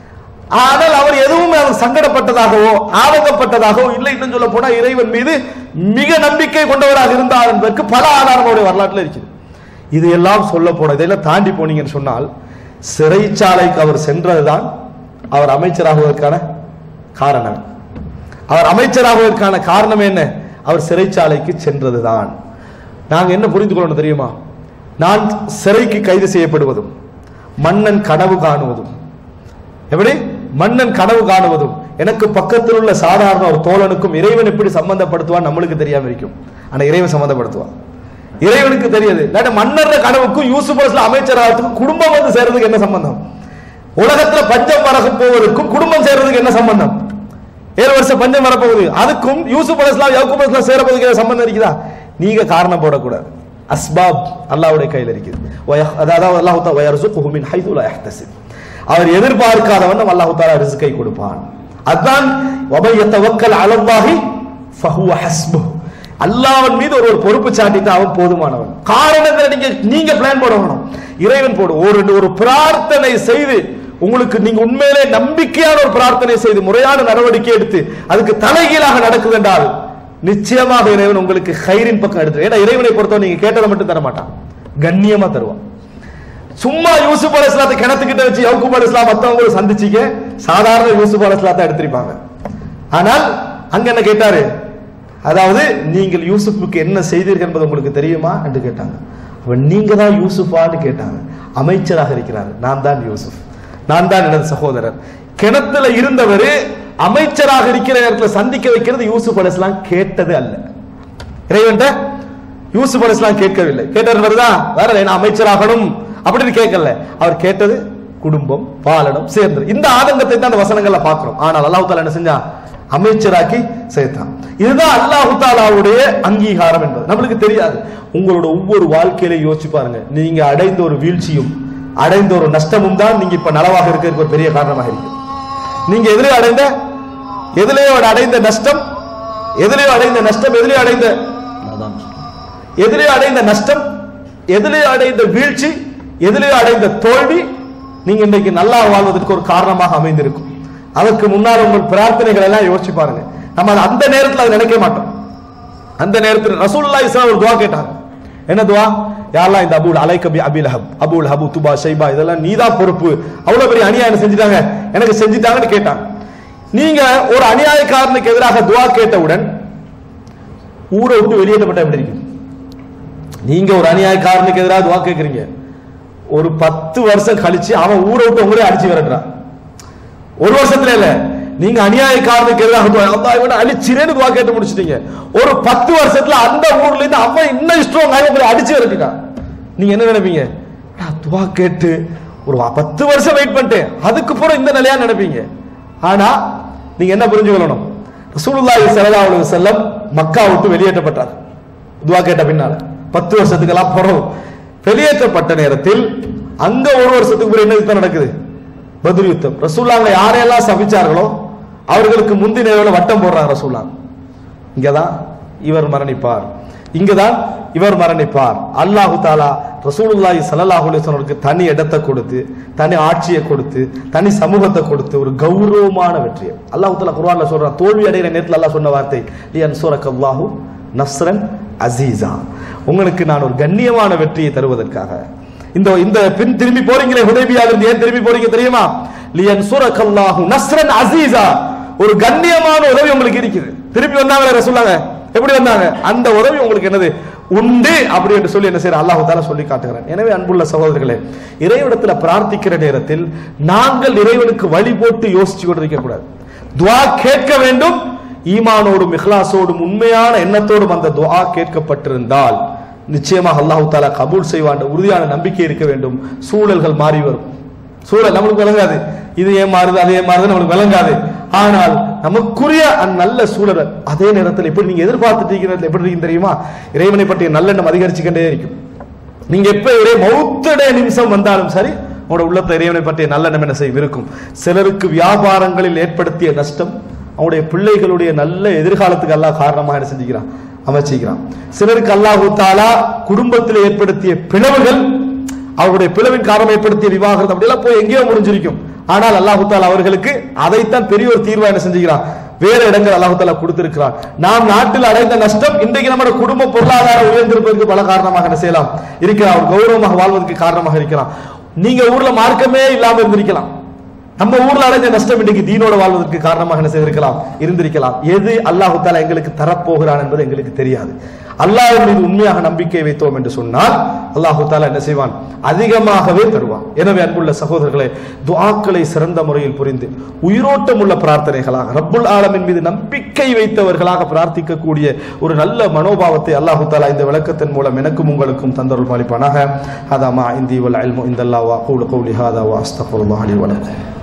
ஆனால் அவர் எதுவும் அவர் சங்கடப்பட்டதாகவோ ஆதங்கப்பட்டதாகவோ இல்லை இன்னும் சொல்ல போனா இறைவன் மீது மிக நம்பிக்கை கொண்டவராக இருந்தார் என்பதற்கு பல ஆதாரம் அவருடைய வரலாற்றில் இருக்குது இது எல்லாம் சொல்ல போன இதெல்லாம் தாண்டி போனீங்கன்னு சொன்னால் சிறைச்சாலைக்கு அவர் சென்றதுதான் அவர் அமைச்சராகுவதற்கான காரணம் அவர் அமைச்சராகுவதற்கான காரணம் என்ன அவர் சிறைச்சாலைக்கு சென்றதுதான் நாங்க என்ன புரிந்து கொள்ளணும் தெரியுமா நான் சிறைக்கு கைது செய்யப்படுவதும் மன்னன் கனவு காணுவதும் எப்படி மன்னன் கனவு காணுவதும் எனக்கு பக்கத்தில் உள்ள சாதாரண ஒரு தோழனுக்கும் இறைவன் எப்படி சம்பந்தப்படுத்துவான் நம்மளுக்கு தெரியாம இருக்கும் ஆனா இறைவன் சம்பந்தப்படுத்துவான் இறைவனுக்கு தெரியாது இல்லாட்டி மன்னர் கனவுக்கும் யூசுப் அலிஸ்லாம் அமைச்சராகத்துக்கும் குடும்பம் வந்து சேர்றதுக்கு என்ன சம்பந்தம் உலகத்துல பஞ்சம் வரக போவதற்கும் குடும்பம் சேர்றதுக்கு என்ன சம்பந்தம் ஏழு வருஷம் பஞ்சம் வரப்போகுது அதுக்கும் யூசுப் அலிஸ்லாம் யவுக்குப் அலிஸ்லாம் சேரப்போதுக்கு ஏதாவது சம்பந்தம் இருக்குதா நீங்க காரணம் போடக்கூடாது அஸ்பாப் அல்லாஹ்வுடைய கையில் இருக்குது வய- அதாவது அல்லாஹ் தஆலா வயர்சுகுஹு மின் ஹைது லா யஹ்தசிப் அவர் எதிர்பார்க்காத வண்ணம் அல்லாஹ் தஆலா ரிஸ்கை கொடுப்பான் அதான் வபை யத்தவக்கல் அலல்லாஹி ஃபஹுவ ஹஸ்புஹ் அல்லாஹ்வின் மீது ஒரு ஒரு பொறுப்பு சாட்டிட்டு அவன் போதுமானவன் காரணங்களை நீங்க நீங்க பிளான் போட வேணும் இறைவன் போடு ஒரு ஒரு பிரார்த்தனை செய்து உங்களுக்கு நீங்க உண்மையிலே நம்பிக்கையான ஒரு பிரார்த்தனை செய்து முறையான நடவடிக்கை எடுத்து அதுக்கு தலைகீழாக நடக்குது என்றால் நிச்சயமாக இறைவன் உங்களுக்கு ஹைரின் பக்கம் எடுத்து ஏன்னா இறைவனை பொறுத்தவரை நீங்க கேட்டதை மட்டும் தர மாட்டான் கண்ணியமா தருவான் சும்மா யூசுப் அலி இஸ்லாத்தை கிணத்துக்கிட்ட வச்சு யவுக்குப் அலி இஸ்லாம் மத்தவங்களை சந்திச்சிக்க சாதாரண யூசுப் அலி இஸ்லாத்தை எடுத்திருப்பாங்க ஆனால் அங்க என்ன கேட்டாரு அதாவது நீங்கள் யூசுப்புக்கு என்ன செய்தீர்கள் என்பது உங்களுக்கு தெரியுமா என்று கேட்டாங்க அவன் நீங்க தான் யூசுஃபான்னு கேட்டாங்க அமைச்சராக இருக்கிறார் நான் தான் யூசுப் நான் தான் எனது சகோதரர் கிணத்துல இருந்தவர் அமைச்சராக இருக்கிற நேரத்தில் சந்திக்க வைக்கிறது யூசுப் அலி இஸ்லாம் கேட்டது அல்ல இறைவன்ட்ட யூசுப் அலிஸ்லாம் கேட்கவில்லை கேட்டவர் வருதா வேற நான் அமைச்சராகணும் அப்படின்னு கேட்கல அவர் கேட்டது குடும்பம் பாலனம் சேர்ந்தது இந்த ஆதங்கத்தை தான் அந்த வசனங்கள்ல பார்க்கிறோம் ஆனால் அல்லாஹ் தாலா என்ன செஞ்சான் அமைச்சராக்கி சேர்த்தான் இதுதான் அல்லாஹு தாலாவுடைய அங்கீகாரம் என்பது நம்மளுக்கு தெரியாது உங்களோட ஒவ்வொரு வாழ்க்கையிலையும் யோசிச்சு பாருங்க நீங்க அடைந்த ஒரு வீழ்ச்சியும் அடைந்த ஒரு நஷ்டமும் தான் நீங்க இப்ப நலவாக இருக்கிறதுக்கு ஒரு பெரிய காரணமாக இருக்கு நீங்க எதிலே அடைந்த எதிலேயோ அடைந்த நஷ்டம் எதிலேயோ அடைந்த நஷ்டம் எதிலேயோ அடைந்த எதிலே அடைந்த நஷ்டம் எதிலே அடைந்த வீழ்ச்சி எதிலே அடைந்த தோல்வி நீங்க இன்றைக்கு நல்லா வாழ்வதற்கு ஒரு காரணமாக அமைந்திருக்கும் அதற்கு முன்னால் உங்கள் பிரார்த்தனைகள் எல்லாம் யோசிச்சு பாருங்க நம்ம அது அந்த நேரத்தில் அதை நினைக்க மாட்டோம் அந்த நேரத்தில் ரசூலுல்லாஹி ஸல்லல்லாஹு ஒரு துவா கேட்டாங்க என்ன துவா யாரெல்லாம் இந்த அபுல் அலைக்க பி அபில் ஹப் அபுல் ஹபு துபா ஷைபா இதெல்லாம் நீதான் பொறுப்பு அவ்வளவு பெரிய அநியாயம் செஞ்சுட்டாங்க எனக்கு செஞ்சுட்டாங்கன்னு கேட்டாங்க நீங்க ஒரு அநியாயக்காரனுக்கு எதிராக துவா கேட்டவுடன் ஊரை விட்டு வெளியேற்றப்பட்ட எப்படி இருக்கு நீங்க ஒரு அநியாயக்காரனுக்கு எதிராக துவா கேட்கறீங்க ஒரு பத்து வருஷம் கழிச்சு அவன் ஊரை விட்டு உங்களே அடிச்சு விரட்டுறான் ஒரு வருஷத்துல இல்ல நீங்க அநியாயக்காரனுக்கு எதிராக துவா அல்லாஹ் இவனை அழிச்சிரேன்னு துவா கேட்டு முடிச்சிட்டீங்க ஒரு பத்து வருஷத்துல அந்த ஊர்ல இருந்து அவன் இன்னும் ஸ்ட்ராங் ஆகி உங்களை அடிச்சு விரட்டிட்டான் நீங்க என்ன நினைப்பீங்க துவா கேட்டு ஒரு பத்து வருஷம் வெயிட் பண்ணிட்டேன் அதுக்கு பிறகு இந்த நிலையா நினைப்பீங்க ஆனா நீங்க என்ன புரிஞ்சுக்கணும் ரசூலுல்லாஹி ஸல்லல்லாஹு அலைஹி வஸல்லம் மக்கா விட்டு வெளியேற்றப்பட்டார் துவா கேட்ட பின்னால பத்து வருஷத்துக்கெல்லாம் பிறகு வெளியேற்றப்பட்ட நேரத்தில் அங்க ஒரு வருஷத்துக்கு பிறகு என்ன யுத்தம் நடக்குது பத்ர் யுத்தம் ரசூல்லாங்க யாரையெல்லாம் சபிச்சார்களோ அவர்களுக்கு முந்தின இரவுல வட்டம் போடுறாங்க ரசூல்லா இங்கதான் இவர் மரணிப்பார் இங்கதான் இவர் மரணிப்பார் அல்லாஹு தாலா ரசூலுல்லாஹி ஸல்லல்லாஹு அலைஹி வஸல்லுக்கு தனி இடத்தை கொடுத்து தனி ஆட்சியை கொடுத்து தனி சமூகத்தை கொடுத்து ஒரு கௌரவமான வெற்றியை அல்லாஹு தாலா குர்ஆன்ல சொல்றான் தோல்வி அடைகிற நேரத்தில் அல்லாஹ் சொன்ன வார்த்தை லியன் சூரக்கல்லாஹு நஸ்ரன் அசீஸா உங்களுக்கு நான் ஒரு கண்ணியமான வெற்றியை தருவதற்காக இந்த இந்த பின் திரும்பி போறீங்களே ஹுதைபியால இருந்து ஏன் திரும்பி போறீங்க தெரியுமா லியன் சூரக்கல்லாஹு நஸ்ரன் அசீஸா ஒரு கண்ணியமான உதவி உங்களுக்கு இருக்குது திருப்பி வந்தாங்களே ரசூலுல்லாஹ் எப்படி வந்தாங்க அந்த உதவி உங்களுக்கு என்னது உண்டு அப்படி என்று சொல்லி என்ன செய்யற அல்லாஹு தாலா சொல்லி காட்டுகிறான் எனவே அன்புள்ள சகோதரர்களே இறைவனிடத்துல பிரார்த்திக்கிற நேரத்தில் நாங்கள் இறைவனுக்கு வழி போட்டு யோசிச்சு கொண்டிருக்க கூடாது துவா கேட்க வேண்டும் ஈமானோடும் இஹ்லாசோடும் உண்மையான எண்ணத்தோடும் அந்த துவா கேட்கப்பட்டிருந்தால் நிச்சயமாக அல்லாஹு தாலா கபூல் செய்வான் உறுதியான நம்பிக்கை இருக்க வேண்டும் சூழல்கள் மாறி வரும் சூழல் நம்மளுக்கு விளங்காது இது ஏன் மாறுது அது ஏன் மாறுது நம்மளுக்கு விளங்காது ஆனால் நமக்குரிய அந்த நல்ல சூழல் அதே நேரத்தில் எப்படி நீங்க எதிர்பார்த்துட்டு இருக்கிறது எப்படி இருக்கீங்க தெரியுமா இறைவனை பற்றிய நல்லெண்ணம் அதிகரிச்சுக்கிட்டே இருக்கும் நீங்க எப்ப இறை மௌத்தடைய நிமிஷம் வந்தாலும் சரி உங்களோட உள்ளத்தை இறைவனை பற்றிய நல்லெண்ணம் என்ன செய்யும் இருக்கும் சிலருக்கு வியாபாரங்களில் ஏற்படுத்திய நஷ்டம் அவங்களுடைய பிள்ளைகளுடைய நல்ல எதிர்காலத்துக்கு அல்லாஹ் காரணமாக என்ன செஞ்சுக்கிறான் அமைச்சிக்கிறான் சிலருக்கு அல்லாஹு தாலா குடும்பத்தில் ஏற்படுத்திய பிளவுகள் அவருடைய பிளவின் காரணம் ஏற்படுத்திய விவாகரத்து அப்படியெல்லாம் போய் எங்கேயோ முடிஞ்சிருக்கும் ஆனால் அல்லாஹு தாலா அவர்களுக்கு அதைத்தான் பெரிய ஒரு தீர்வா என்ன செஞ்சுக்கிறான் வேற இடங்கள் அல்லாஹு தாலா கொடுத்திருக்கிறான் நாம் நாட்டில் அடைந்த நஷ்டம் இன்றைக்கு நம்முடைய குடும்ப பொருளாதாரம் உயர்ந்திருப்பதற்கு பல காரணமாக என்ன செய்யலாம் இருக்கிறான் அவர் கௌரவமாக வாழ்வதற்கு காரணமாக இருக்கிறான் நீங்க ஊர்ல மார்க்கமே இல்லாம இருந்திருக்கலாம் நம்ம ஊர்ல அடைஞ்ச நஷ்டம் இன்றைக்கு தீனோட வாழ்வதற்கு காரணமாக என்ன செய்திருக்கலாம் இருந்திருக்கலாம் எது அல்லாஹு தாலா எங்களுக்கு தரப்போகிறான் என்பது எங்களுக்கு தெரியாது அல்லாஹ் மீது உண்மையாக நம்பிக்கை வைத்தோம் என்று சொன்னால் அல்லாஹு தாலா என்ன செய்வான் அதிகமாகவே தருவான் எனவே அன்புள்ள சகோதரர்களே துஆக்களை சிறந்த முறையில் புரிந்து உயிரோட்டம் உள்ள பிரார்த்தனைகளாக ரப்புல் ஆலமின் மீது நம்பிக்கை வைத்தவர்களாக பிரார்த்திக்கக்கூடிய ஒரு நல்ல மனோபாவத்தை அல்லாஹு தாலா இந்த விளக்கத்தின் மூலம் எனக்கும் உங்களுக்கும் தந்தருள் பாலிப்பானாக ஹதா மா இந்தி வல் இல்மு இந்தல்லாஹ் வ அகூலு கௌலி ஹாதா வ அஸ்தக்ஃபிருல்லாஹ் லி வ லக்கும்